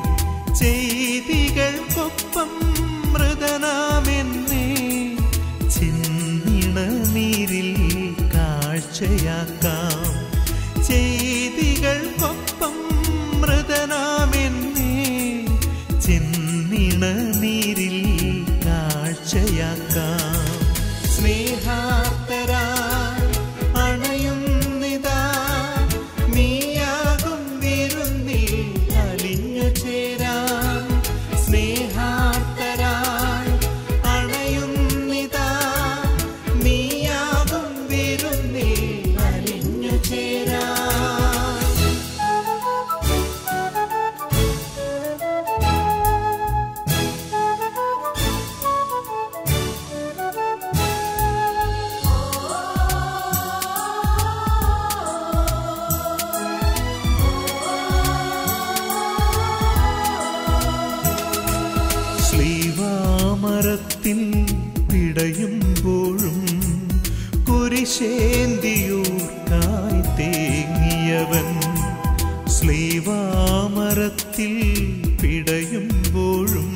ചെയ്തികൾക്കൊപ്പം മൃതനാമെന്നെ ചിന്നിണ നീരിൽ കാഴ്ചയാക്കാം ചെയ്തികൾക്കൊപ്പം മൃതനാമെന്നെ ചിന്നിണ നീരിൽ കാഴ്ചയാക്കാം സ്നേഹാർത്തരായി അണയുന്നിതാ നീയാകും വിരുന്നിൽ അലിഞ്ഞു ചേരാൻ സ്നേഹാർത്തരായി അണയുന്നിതാ നീയാകും വിരുന്നിൽ അലിഞ്ഞു ചേരാൻ ശ്രീവാമരത്തിൽ പിടയുമ്പോഴും കുരിശേന്തിയൂർക്കായി തേങ്ങിയവൻ ശ്രീവാമരത്തിൽ പിടയുമ്പോഴും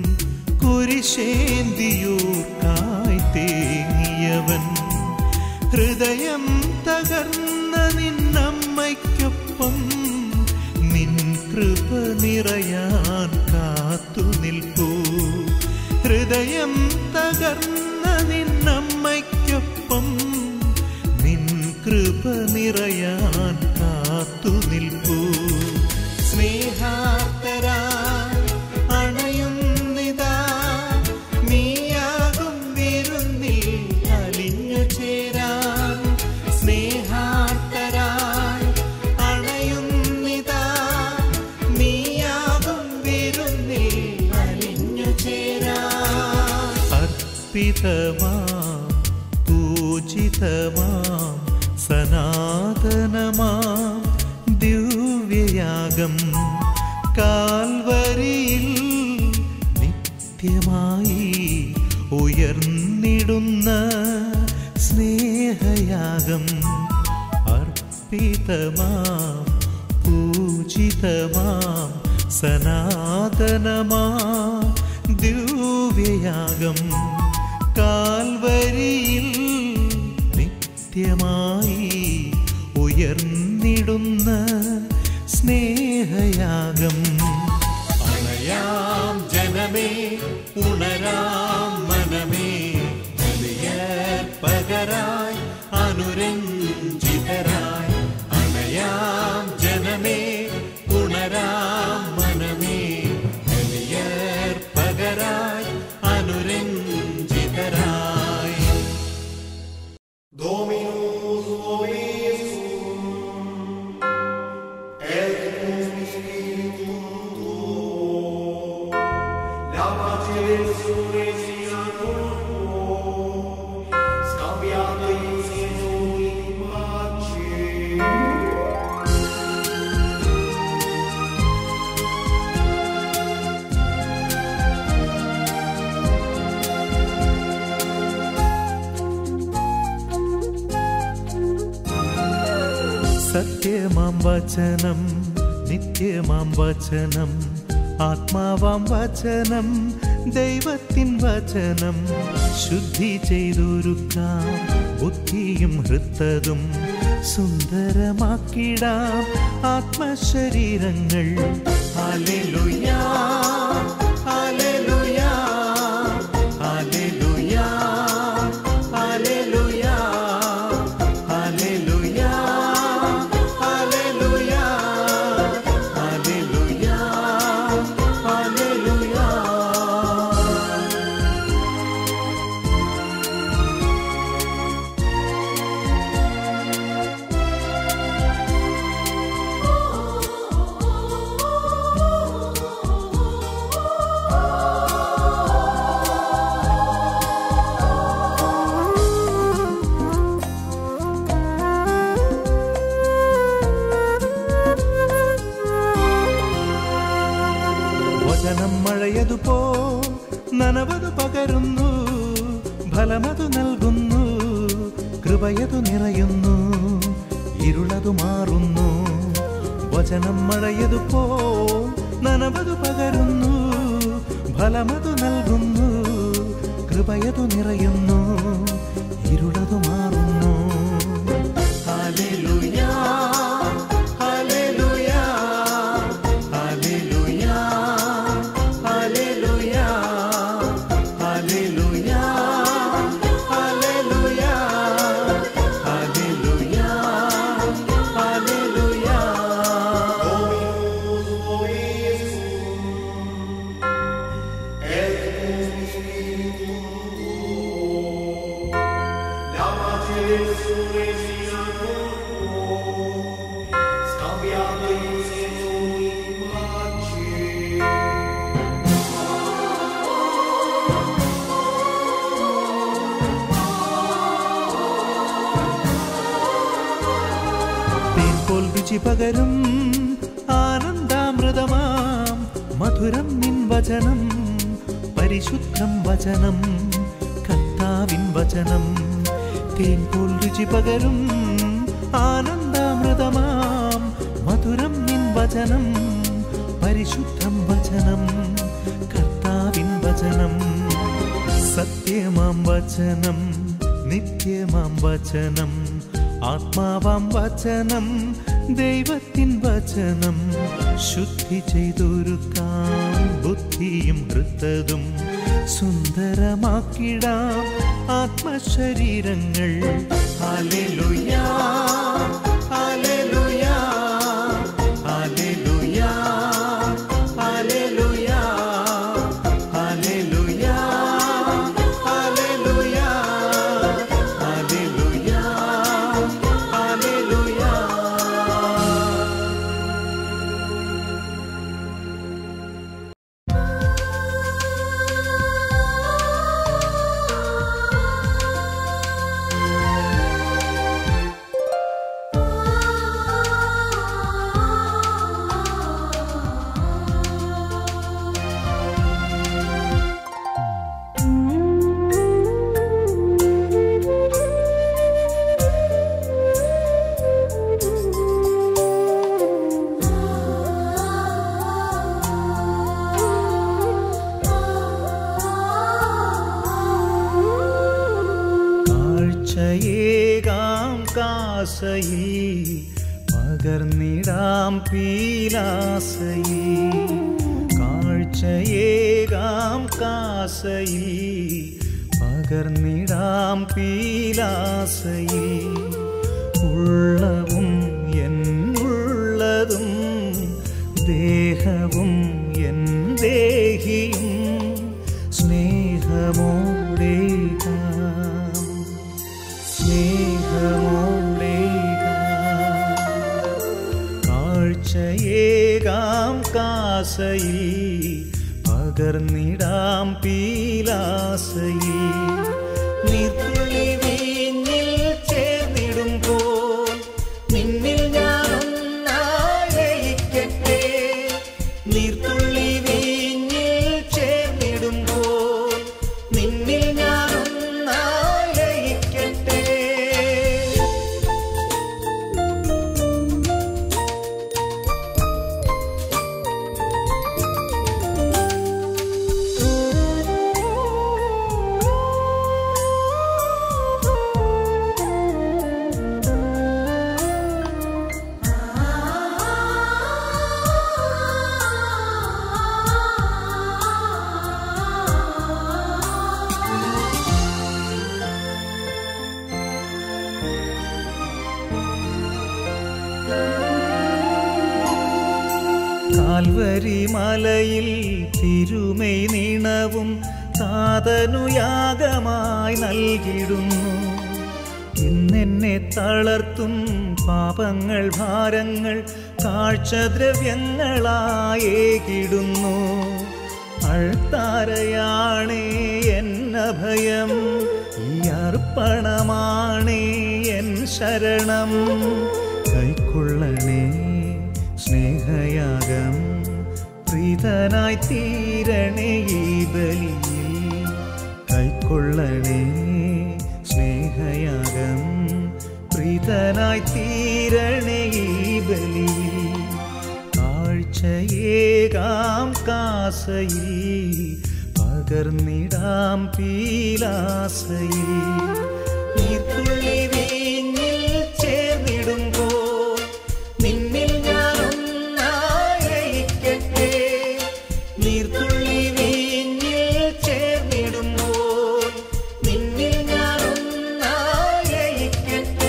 കുരിശേന്തിയൂർക്കായി തേങ്ങിയവൻ ഹൃദയം തകർന്ന നിന്നമ്മയ്ക്കൊപ്പം നിൻ കൃപ നിറയാൻ കാത്തു നിൽപ്പൂ ഹൃദയം തകർന്ന നിന്നമ്മയ്ക്കൊപ്പം നിൻ കൃപ നിറയാൻ കാത്തു നിൽപ്പൂ സ്നേഹാർത്തരായി അണയുന്നിതാ നീയാകും വിരുന്നിൽ അലിഞ്ഞു ചേരാൻ സ്നേഹാർത്തരായി അണയുന്നിതാ നീയാകും വിരുന്നിൽ അലിഞ്ഞു ചേരാൻ അർപ്പിതമാം പൂജിതമാം സനാതനമാം ദിവ്യയാഗം കാൽവരിയിൽ നിത്യമായി ഉയർന്നിടുന്ന സ്നേഹയാഗം അർപ്പിതമാം പൂജിതമാം സനാതനമാം ദിവ്യയാഗം കാൽവരിയിൽ നിത്യമായി ഉയർന്നിടുന്ന സ്നേഹയാഗം അണയാം ജനമേ ഉണരാം മനമേ ബലിയർ പകരായി അനുരഞ്ജിതരായി അണയാം ജനമേ ഉണരാം മനമേ ബലിയർ പകരായി അനുരഞ്ജിതരായി Dominus vobiscum, et cum spiritum tuo, la pace resurrexion tuo, scambiato insieme in pace. സത്യമാം വചനം നിത്യമാം വചനം ആത്മാവാം വചനം ദൈവത്തിൻ വചനം ശുദ്ധി ചെയ്തൊരുക്കാം ബുദ്ധിയും ഹൃത്തതും സുന്ദരമാക്കിടാം ആത്മശരീരങ്ങൾ ഹല്ലേലൂയാ ഹല്ലേലൂയാ ഹല്ലേലൂയാ ഹല്ലേലൂയാ ഹല്ലേലൂയാ ഹല്ലേലൂയാ ഹല്ലേലൂയാ ഹല്ലേലൂയാ Oh ഫലമതു നൽകുന്നു കൃപയതു നിറയുന്നു ഇരുളതു മാറുന്നു വചനം മഴയതു പോ നനവതു പകരുന്നു ഫലമതു നൽകുന്നു കൃപയതു നിറയുന്നു ഇരുളതു മാറുന്നു ഹല്ലേലൂയാ ഹല്ലേലൂയാ ഹല്ലേലൂയാ ഹല്ലേലൂയാ ഹല്ലേലൂയാ ഹല്ലേലൂയാ ഹല്ലേലൂയാ ഹല്ലേലൂയാ Scambiando insieme in pace. തേൻപോൽ രുചി പകരും ആനന്ദാമൃതമാം മധുരം നിൻ വചനം പരിശുദ്ധം വചനം കർത്താവിൻ വചനം തേൻപോൽ രുചി പകരും ആനന്ദാമൃതമാം മധുരം നിൻ വചനം പരിശുദ്ധം വചനം കർത്താവിൻ വചനം സത്യമാം വചനം നിത്യമാം വചനം ആത്മാവാം വചനം ദൈവത്തിൻ വചനം ശുദ്ധി ചെയ്തൊരുക്കാം ബുദ്ധിയും ഹൃത്തതും സുന്ദരമാക്കിടാം ആത്മശരീരങ്ങൾ ഹല്ലേലൂയാ ഹല്ലേലൂയാ ഹല്ലേലൂയാ ഹല്ലേലൂയാ ഹല്ലേലൂയാ ഹല്ലേലൂയാ ഹല്ലേലൂയാ ഹല്ലേലൂയാ കാഴ്ചയേകാം കാസയിൽ പകർന്നിടാം പീലാസയിൽ കാഴ്ചയേകാം കാസയിൽ പകർന്നിടാം പീലാസയിൽ ഉള്ളവും എന്നുള്ളതും ദേഹവും എൻ ദേഹിയും സ്നേഹമോടേകാം കാഴ്ചയേകാം കാസയിൽ പകർന്നിടാം പീലാസയിൽ നീർത്തുള്ളി വീഞ്ഞിൽ ചേർന്നിടുമ്പോൾ നിന്നിൽ ഞാൻ ലയിക്കട്ടെ നീർത്തുള്ളി വീഞ്ഞിൽ ചേർന്നിടുമ്പോൾ നിന്നിൽ ഞാൻ ലയിക്കട്ടെ കാൽവരി മലയിൽ തിരുമൈ നീണവും താതനുയാഗമായി നൽകിടുന്നു ഇന്നെന്നെ തളർത്തും പാപങ്ങൾ ഭാരങ്ങൾ കാഴ്ചദ്രവ്യങ്ങളായേകിടുന്നു അഴ്ത്താരയാണേ എന്നഭയം ഈ അർപ്പണമാണേ എൻ ശരണം കൈക്കൊള്ളണേ സ്നേഹയാഗം പ്രീതനായി തീരണേ ഈ ബലിയിൽ കൈക്കൊള്ളണേ പ്രീതനായി തീരണേ ഈ ബലിയിൽ കാഴ്ചയേകാം കാസയിൽ പകർന്നിടാം പീലാസയിൽ നീർത്തുള്ളി വീഞ്ഞിൽ ചേർന്നിടുമ്പോൾ നിന്നിൽ ഞാനൊന്നായിരിക്കട്ടെ നീർത്തുള്ളി വീഞ്ഞിൽ ചേർന്നിടുമ്പോൾ നിന്നിൽ ഞാനൊന്നായിരിക്കട്ടെ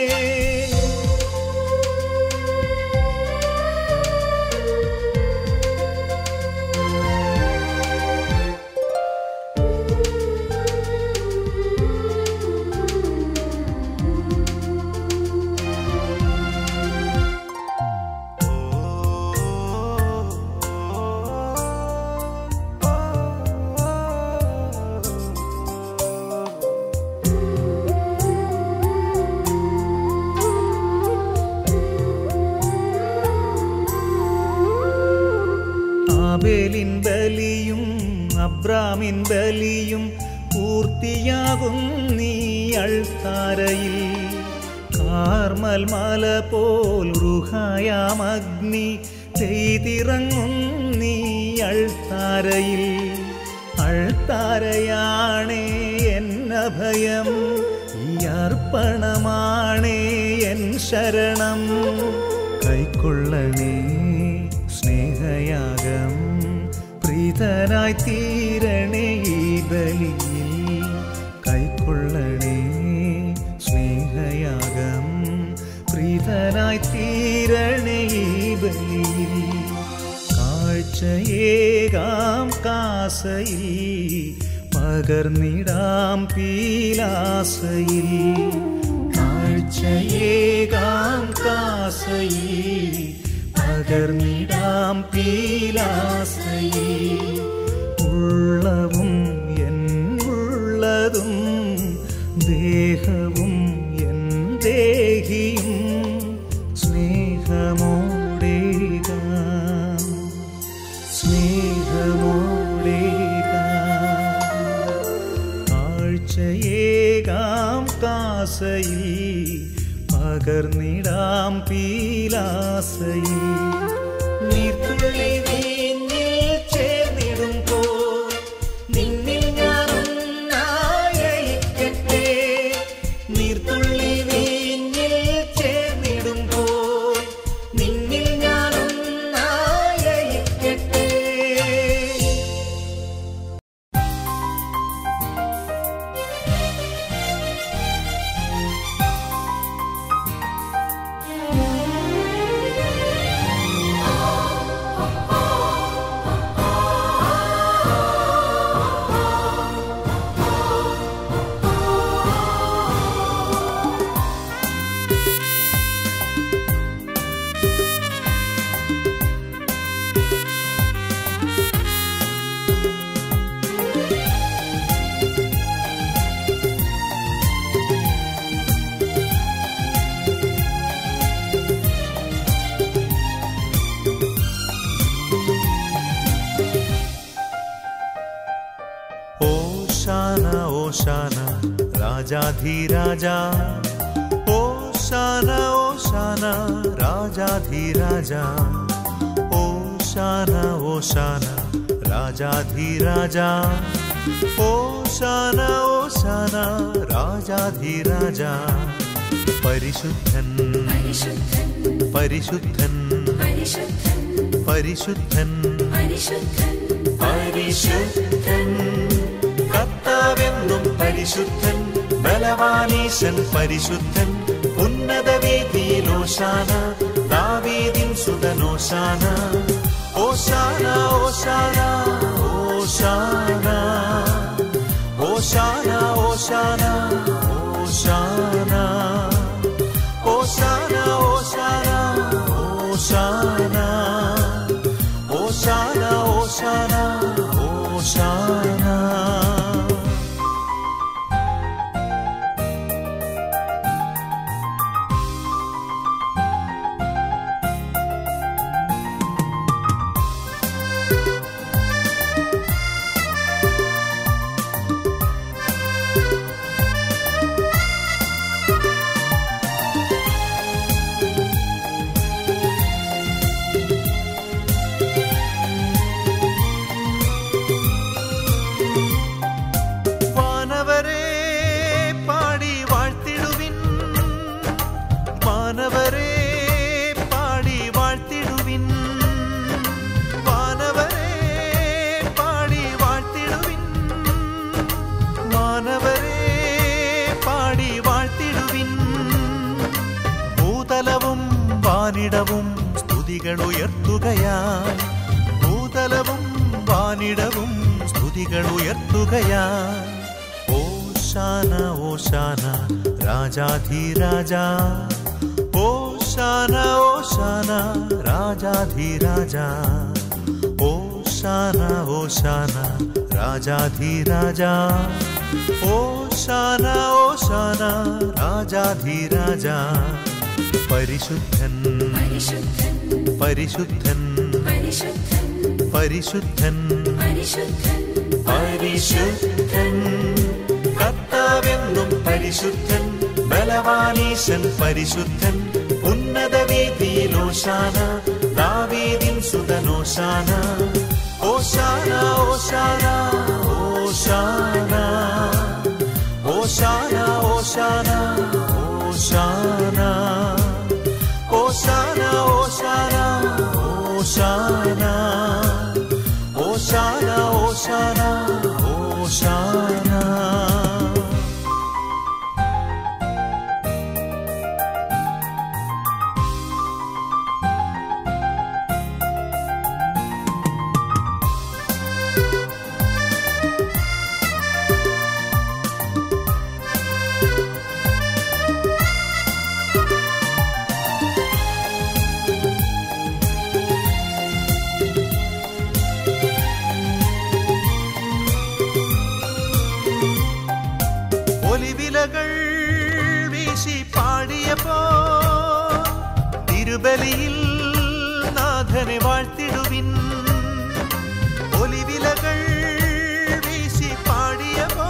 ആബേലിൻ ബലിയും അബ്രാമിൻ ബലിയും പൂർത്തിയാകും നീ അൾത്താരയിൽ കാർമൽ മല പോൽ റുഹായാമഗ്നി ചെയ്തിറങ്ങും നീ അൾത്താരയിൽ അൾത്താരയാണേ എന്നഭയം ഈ അർപ്പണമാണേ എൻ ശരണം കൈക്കൊള്ളണേ സ്നേഹയാഗം പ്രീതനായി തീരണേ ഈ ബലിയിൽ കൈക്കൊള്ളണേ സ്നേഹയാഗം പ്രീതനായി തീരണേ ഈ ബലിയിൽ കാഴ്ചയേകാം കാസയിൽ പകർന്നിടാം പീലാസയിൽ കാഴ്ചയേകാം കാസയിൽ പകർന്നിടാം പീലാസയിൽ ഉള്ളവും എൻ ഉള്ളതും ദേഹവും എൻ ദേഹിയും സ്നേഹമോടേകാം സ്നേഹമോടേകാം കാഴ്ചയേകാം കാസയിൽ പകർന്നിടാം പീലാസയിൽ നീർത്തുള്ളി വീഞ്ഞിൽ ചേർന്നിടുമ്പോൾ നിന്നിൽ ഞാനൊന്നായിരിക്കട്ടെ നീർത്തുള്ളി വീഞ്ഞിൽ ചേർന്നിടുമ്പോൾ നിന്നിൽ ഞാനൊന്നായിരിക്കട്ടെ ഓശാന ഓശാന രാജാധിരാജ ഓശാന ഓശാന രാജാധിരാജ ഓശാന ഓശാന രാജാധിരാജ ഓശാന ഓശാന രാജാധിരാജ പരിശുദ്ധൻ പരിശുദ്ധൻ പരിശുദ്ധൻ പരിശുദ്ധൻ കർത്താവെന്നും പരിശുദ്ധൻ ബലവാനീശൻ പരിശുദ്ധൻ ഉന്നത വേദിയിലോശാന ദാവീദിൻ സുതനോശാന ഓശാന ഓശാന ഓശാന ഓശാന ഓശാന ഓശാന ഓശാന ഓശാന ഓശാന ഓശാന ഓശാന ഓശാന വാനിടവും സ്തുതികൾ ഉയർത്തുകയാൽ ഭൂതലവും വാനിടവും സ്തുതികൾ ഉയർത്തുകയാൽ ഓശാന ഓശാന രാജാധിരാജ ഓശാന ഓശാന രാജാധിരാജ ഓശാന ഓശാന രാജാധിരാജ ഓശാന ഓശാന രാജാധിരാജ പരിശുദ്ധൻ പരിശുദ്ധൻ പരിശുദ്ധൻ പരിശുദ്ധൻ പരിശുദ്ധൻ പരിശുദ്ധൻ പരിശുദ്ധൻ കർത്താവെന്നും പരിശുദ്ധൻ ബലവാനീശൻ പരിശുദ്ധൻ ഉന്നത വീതിയിലോശാന ദാവീദിൻ സുതനോശാന ഓശാന ഓശാന ഓശാന ഓശാന ഓശാന ഓശാന ഓശാന ഓശാന ഓശാന ഓശാന ഓശാന ഓശാന ഒലിവിലകൾ വീശി പാടിയപ്പോ തിരുബലിയിൽ നാഥനെ വാഴ്ത്തിടുവിൻ ഒലിവിലകൾ വീശി പാടിയപ്പോ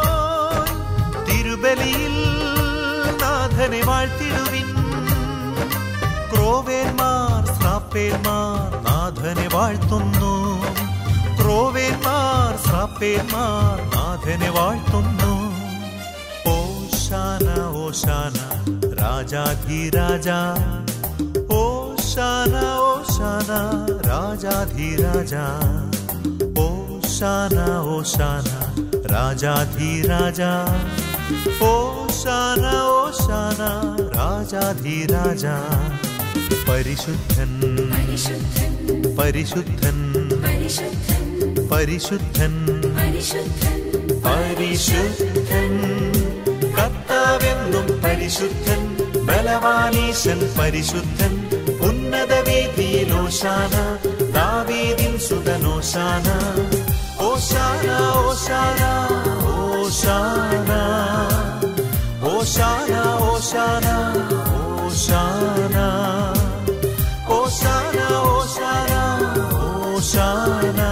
തിരുബലിയിൽ നാഥനെ വാഴ്ത്തിടുവിൻ ക്രോവേന്മാർ ശ്രാപ്പേന്മാർ നാഥനെ വാഴ്ത്തുന്നു ക്രോവേന്മാർ ശ്രാപ്പേന്മാർ നാഥനെ വാഴ്ത്തുന്നു ഓശാന ഓശാന രാജാധിരാജ ഓശാന ഓശാന രാജാധിരാജ ഓശാന ഓശാന രാജാധിരാജ ഓശാന ഓശാന രാജാധിരാജ പരിശുദ്ധൻ പരിശുദ്ധൻ പരിശുദ്ധൻ പരിശുദ്ധൻ പരിശുദ്ധൻ പരിശുദ്ധൻ പരിശുദ്ധൻ കർത്താവെന്നും പരിശുദ്ധൻ ബലവാനീശൻ പരിശുദ്ധൻ ഉന്നത വീതിയിലോശാന ദാവീദിൻ സുതനോശാന ഓശാന ഓശാന ഓശാന ഓശാന ഓശാന ഓശാന ഓശാന ഓശാന ഓശാന